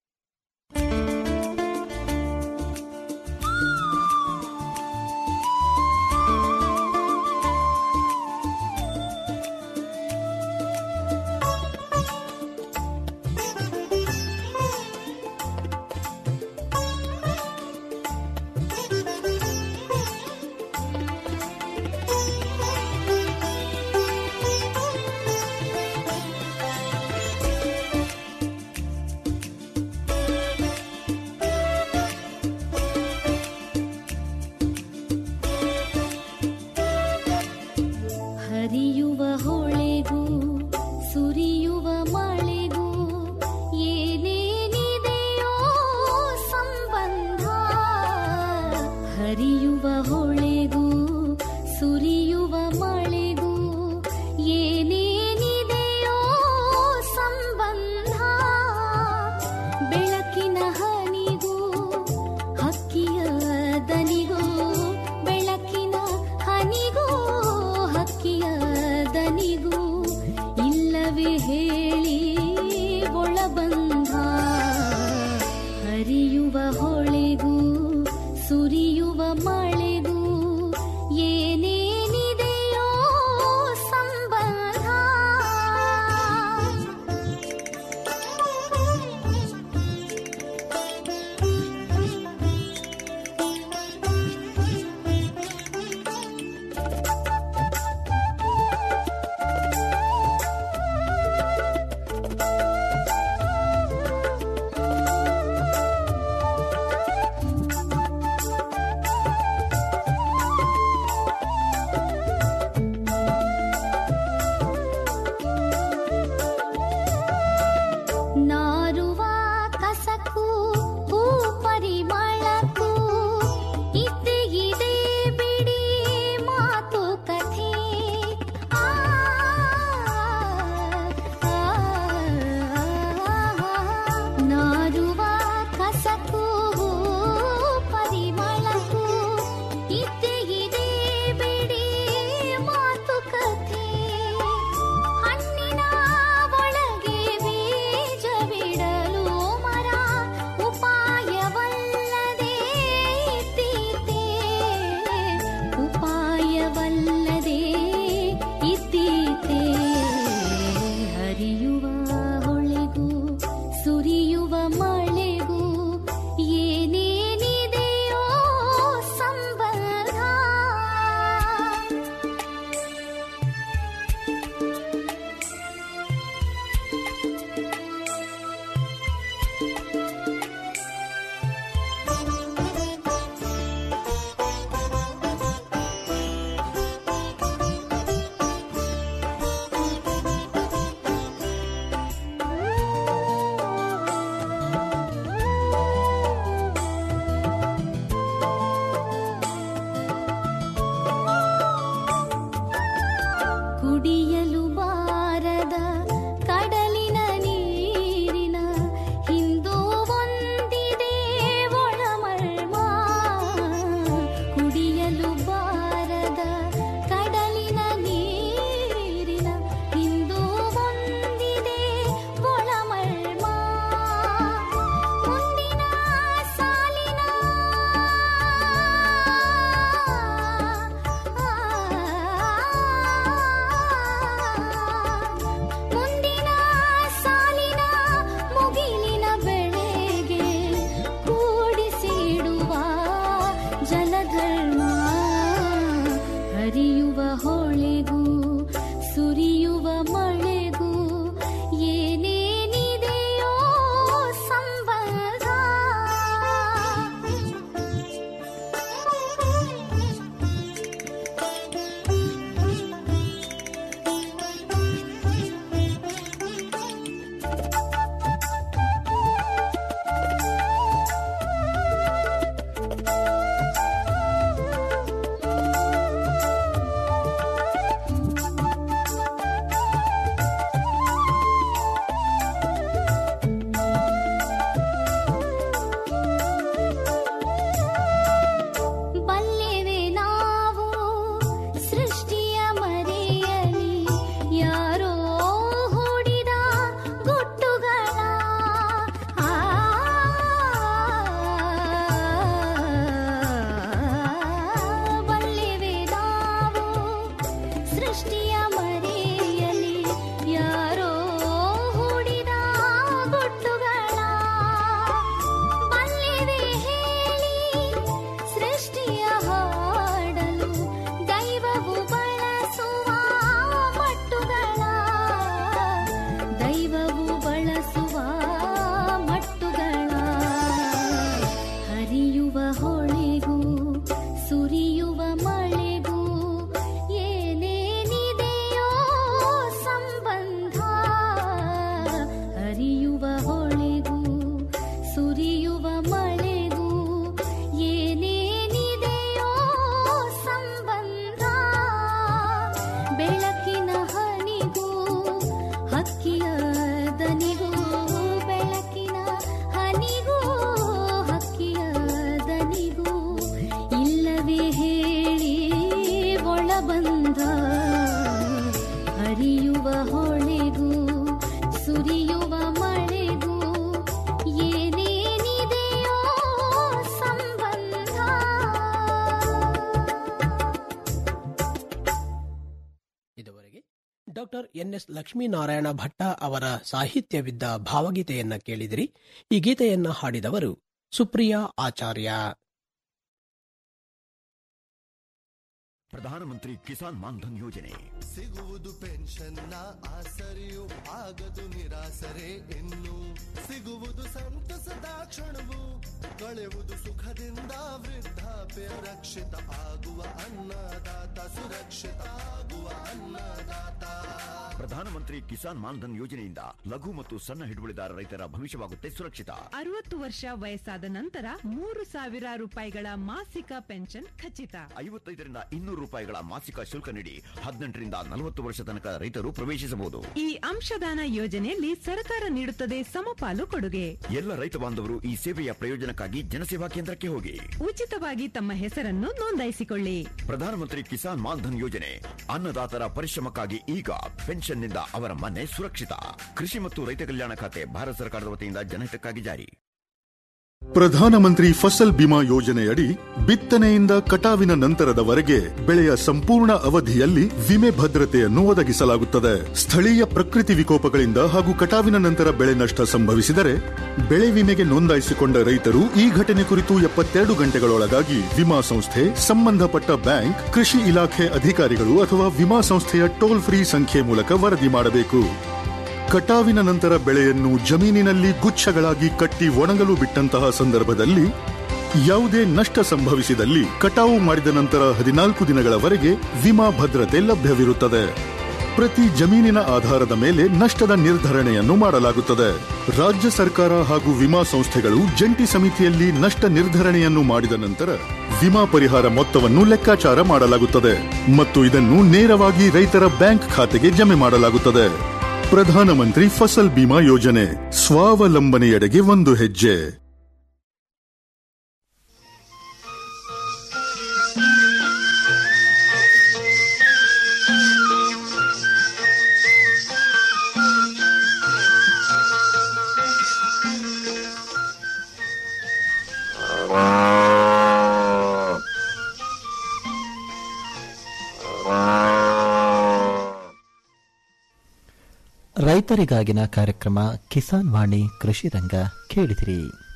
ಹರಿಯುವ ಹೊಳೆಗೂ ಸುರಿಯುವ ಮಳೆಗೂ ಏನೇನಿದೆಯೋ ಸಂಬಂಧ ಹರಿಯುವ ಹೊಳೆಗೂ ಸುರಿಯುವ ಮಳೆಗೂ ಏನೇನಿದೆಯೋ ಸಂಬಂಧ ಬೆಳಕಿನ ಹನಿಗೂ ಹಕ್ಕಿಯ ದನಿಗೂ ಬೆಳಕಿನ ಹನಿಗೂ ಹಕ್ಕಿಯ ದನಿಗೂ ಇಲ್ಲವೇ ಹೇಳಿ ಒಳಬಂಧ ಹರಿಯುವ ಹೊಳೆಗೂ ಸುರಿಯುವ ಮಳೆಗೂ ಏನೇನಿದೆಯೋ ಧರ್ಮ ಹರಿಯುವ ಹೊಳೆಗೂ ಸುರಿಯುವ ಮಳೆಗೂ ಏನೇನಿದೆಯೋ ಸಂಬಂಧ ಬಲ್ಲೆವೆ ನಾವು ಸೃಷ್ಟಿಯ ಮರೆಯಲಿ ಯಾರೋ ಹೂಡಿದ ಗುಟ್ಟುಗಳ ಆ ಬಲ್ಲೆವೆ ನಾವು ಸೃಷ್ಟಿಯ ಮರೆಯಲಿ ಯಾರೋ ಹೂಡಿದ ಗುಟ್ಟುಗಳ ಬಲ್ಲೆವೆ ಹೇಳಿ ಸೃಷ್ಟಿಯ ಹಾಡಲು ದೈವವು ಬಳಸುವ ಮಟ್ಟುಗಳ ದೈವವು ಬಳಸುವ ಮಟ್ಟುಗಳ ಹರಿಯುವ ಹೊಳೆಗೂ ಸುರಿಯುವ ಮಳೆಗೂ ಏನೇನಿದೆಯೋ ಸಂಬಂಧ ಹರಿಯುವ ಹೊಳೆಗೂ ಸುರಿಯುವ ಮಳೆಗೂ ಏನೇನಿದೆಯೋ ಸಂಬಂಧ ಬೆಳಕಿನ ಹನಿಗೂ ಹಕ್ಕಿಯ ದನಿಗೂ ಬೆಳಕಿನ ಹನಿಗೂ ಹಕ್ಕಿಯ ದನಿಗೂ ಇಲ್ಲವೇ ಹೇಳಿ ಒಳಬಂದ ಹರಿಯುವ ಹೊಳೆಗೂ ಸುರಿಯುವ ಮಳೆಗೂ ಏನೇನಿದೆಯೋ ಸಂಬಂಧ ಇದುವರೆಗೆ doctor N S Lakshminarayana Bhatta ಅವರ ಸಾಹಿತ್ಯವಿದ್ದ ಭಾವಗೀತೆಯನ್ನ ಕೇಳಿದಿರಿ ಈ ಗೀತೆಯನ್ನ ಹಾಡಿದವರು ಸುಪ್ರಿಯಾ ಆಚಾರ್ಯ ಪ್ರಧಾನಮಂತ್ರಿ ಕಿಸಾನ್ ಮಾನ್ಧನ್ ಯೋಜನೆ ಸಿಗುವುದು ಪೆನ್ಷನ್ನ ಆಸರೆಯು ಆಗದು ನಿರಾಸರೆ ಇನ್ನು ಸಿಗುವುದು ಸಂತಸದ ಕ್ಷಣವು ಕಳೆಯುವುದು ಸುಖದಿಂದ ವೃದ್ಧಾಪ್ಯ ರಕ್ಷಿತ ಆಗುವ ಅನ್ನದಾತ ಸುರಕ್ಷಿತ ಆಗುವ ಅನ್ನದಾತ ಪ್ರಧಾನಮಂತ್ರಿ ಕಿಸಾನ್ ಮಾನ್ಧನ್ ಯೋಜನೆಯಿಂದ ಲಘು ಮತ್ತು ಸಣ್ಣ ಹಿಡುವಳಿದಾರ ರೈತರ ಭವಿಷ್ಯವಾಗುತ್ತೆ ಸುರಕ್ಷಿತ ಅರವತ್ತು ವರ್ಷ ವಯಸ್ಸಾದ ನಂತರ ಮೂರು ಸಾವಿರ ರೂಪಾಯಿಗಳ ಮಾಸಿಕ ಪೆನ್ಷನ್ ಖಚಿತ ಐವತ್ತೈದರಿಂದ ಇನ್ನೂರು ರೂಪಾಯಿಗಳ ಮಾಸಿಕ ಶುಲ್ಕ ನೀಡಿ ಹದಿನೆಂಟರಿಂದ ನಲವತ್ತು ವರ್ಷ ತನಕ ರೈತರು ಪ್ರವೇಶಿಸಬಹುದು ಈ ಅಂಶದಾನ ಯೋಜನೆಯಲ್ಲಿ ಸರ್ಕಾರ ನೀಡುತ್ತದೆ ಸಮಪಾಲು ಕೊಡುಗೆ ಎಲ್ಲ ರೈತ ಬಾಂಧವರು ಈ ಸೇವೆಯ ಪ್ರಯೋಜನಕ್ಕಾಗಿ ಜನಸೇವಾ ಕೇಂದ್ರಕ್ಕೆ ಹೋಗಿ ಉಚಿತವಾಗಿ ತಮ್ಮ ಹೆಸರನ್ನು ನೋಂದಾಯಿಸಿಕೊಳ್ಳಿ ಪ್ರಧಾನಮಂತ್ರಿ ಕಿಸಾನ್ ಮಾನ್ಧನ್ ಯೋಜನೆ ಅನ್ನದಾತರ ಪರಿಶ್ರಮಕ್ಕಾಗಿ ಈಗ ಪೆನ್ಷನ್ನಿಂದ ಅವರ ಮನೆ ಸುರಕ್ಷಿತ ಕೃಷಿ ಮತ್ತು ರೈತ ಕಲ್ಯಾಣ ಖಾತೆ ಭಾರತ ಸರ್ಕಾರದ ವತಿಯಿಂದ ಜನಹಿತಕ್ಕಾಗಿ ಜಾರಿ ಪ್ರಧಾನಮಂತ್ರಿ ಫಸಲ್ ಬಿಮಾ ಯೋಜನೆಯಡಿ ಬಿತ್ತನೆಯಿಂದ ಕಟಾವಿನ ನಂತರದವರೆಗೆ ಬೆಳೆಯ ಸಂಪೂರ್ಣ ಅವಧಿಯಲ್ಲಿ ವಿಮೆ ಭದ್ರತೆಯನ್ನು ಒದಗಿಸಲಾಗುತ್ತದೆ ಸ್ಥಳೀಯ ಪ್ರಕೃತಿ ವಿಕೋಪಗಳಿಂದ ಹಾಗೂ ಕಟಾವಿನ ನಂತರ ಬೆಳೆ ನಷ್ಟ ಸಂಭವಿಸಿದರೆ ಬೆಳೆ ವಿಮೆಗೆ ನೋಂದಾಯಿಸಿಕೊಂಡ ರೈತರು ಈ ಘಟನೆ ಕುರಿತು ಎಪ್ಪತ್ತೆರಡು ಗಂಟೆಗಳೊಳಗಾಗಿ ವಿಮಾ ಸಂಸ್ಥೆ ಸಂಬಂಧಪಟ್ಟ ಬ್ಯಾಂಕ್ ಕೃಷಿ ಇಲಾಖೆ ಅಧಿಕಾರಿಗಳು ಅಥವಾ ವಿಮಾ ಸಂಸ್ಥೆಯ ಟೋಲ್ ಫ್ರೀ ಸಂಖ್ಯೆ ಮೂಲಕ ವರದಿ ಮಾಡಬೇಕು ಕಟಾವಿನ ನಂತರ ಬೆಳೆಯನ್ನು ಜಮೀನಿನಲ್ಲಿ ಗುಚ್ಛಗಳಾಗಿ ಕಟ್ಟಿ ಒಣಗಲು ಬಿಟ್ಟಂತಹ ಸಂದರ್ಭದಲ್ಲಿ ಯಾವುದೇ ನಷ್ಟ ಸಂಭವಿಸಿದಲ್ಲಿ ಕಟಾವು ಮಾಡಿದ ನಂತರ ಹದಿನಾಲ್ಕು ದಿನಗಳವರೆಗೆ ವಿಮಾ ಭದ್ರತೆ ಲಭ್ಯವಿರುತ್ತದೆ ಪ್ರತಿ ಜಮೀನಿನ ಆಧಾರದ ಮೇಲೆ ನಷ್ಟದ ನಿರ್ಧರಣೆಯನ್ನು ಮಾಡಲಾಗುತ್ತದೆ ರಾಜ್ಯ ಸರ್ಕಾರ ಹಾಗೂ ವಿಮಾ ಸಂಸ್ಥೆಗಳು ಜಂಟಿ ಸಮಿತಿಯಲ್ಲಿ ನಷ್ಟ ನಿರ್ಧರಣೆಯನ್ನು ಮಾಡಿದ ನಂತರ ವಿಮಾ ಪರಿಹಾರ ಮೊತ್ತವನ್ನು ಲೆಕ್ಕಾಚಾರ ಮಾಡಲಾಗುತ್ತದೆ ಮತ್ತು ಇದನ್ನು ನೇರವಾಗಿ ರೈತರ ಬ್ಯಾಂಕ್ ಖಾತೆಗೆ ಜಮೆ ಮಾಡಲಾಗುತ್ತದೆ ಪ್ರಧಾನಮಂತ್ರಿ ಫಸಲ್ ಬಿಮಾ ಯೋಜನೆ ಸ್ವಾವಲಂಬನೆಯೆಡೆಗೆ ಒಂದು ಹೆಜ್ಜೆ ರೈತರಿಗಾಗಿನ ಕಾರ್ಯಕ್ರಮ ಕಿಸಾನ್ ವಾಣಿ ಕೃಷಿ ರಂಗ ಕೇಳಿದಿರಿ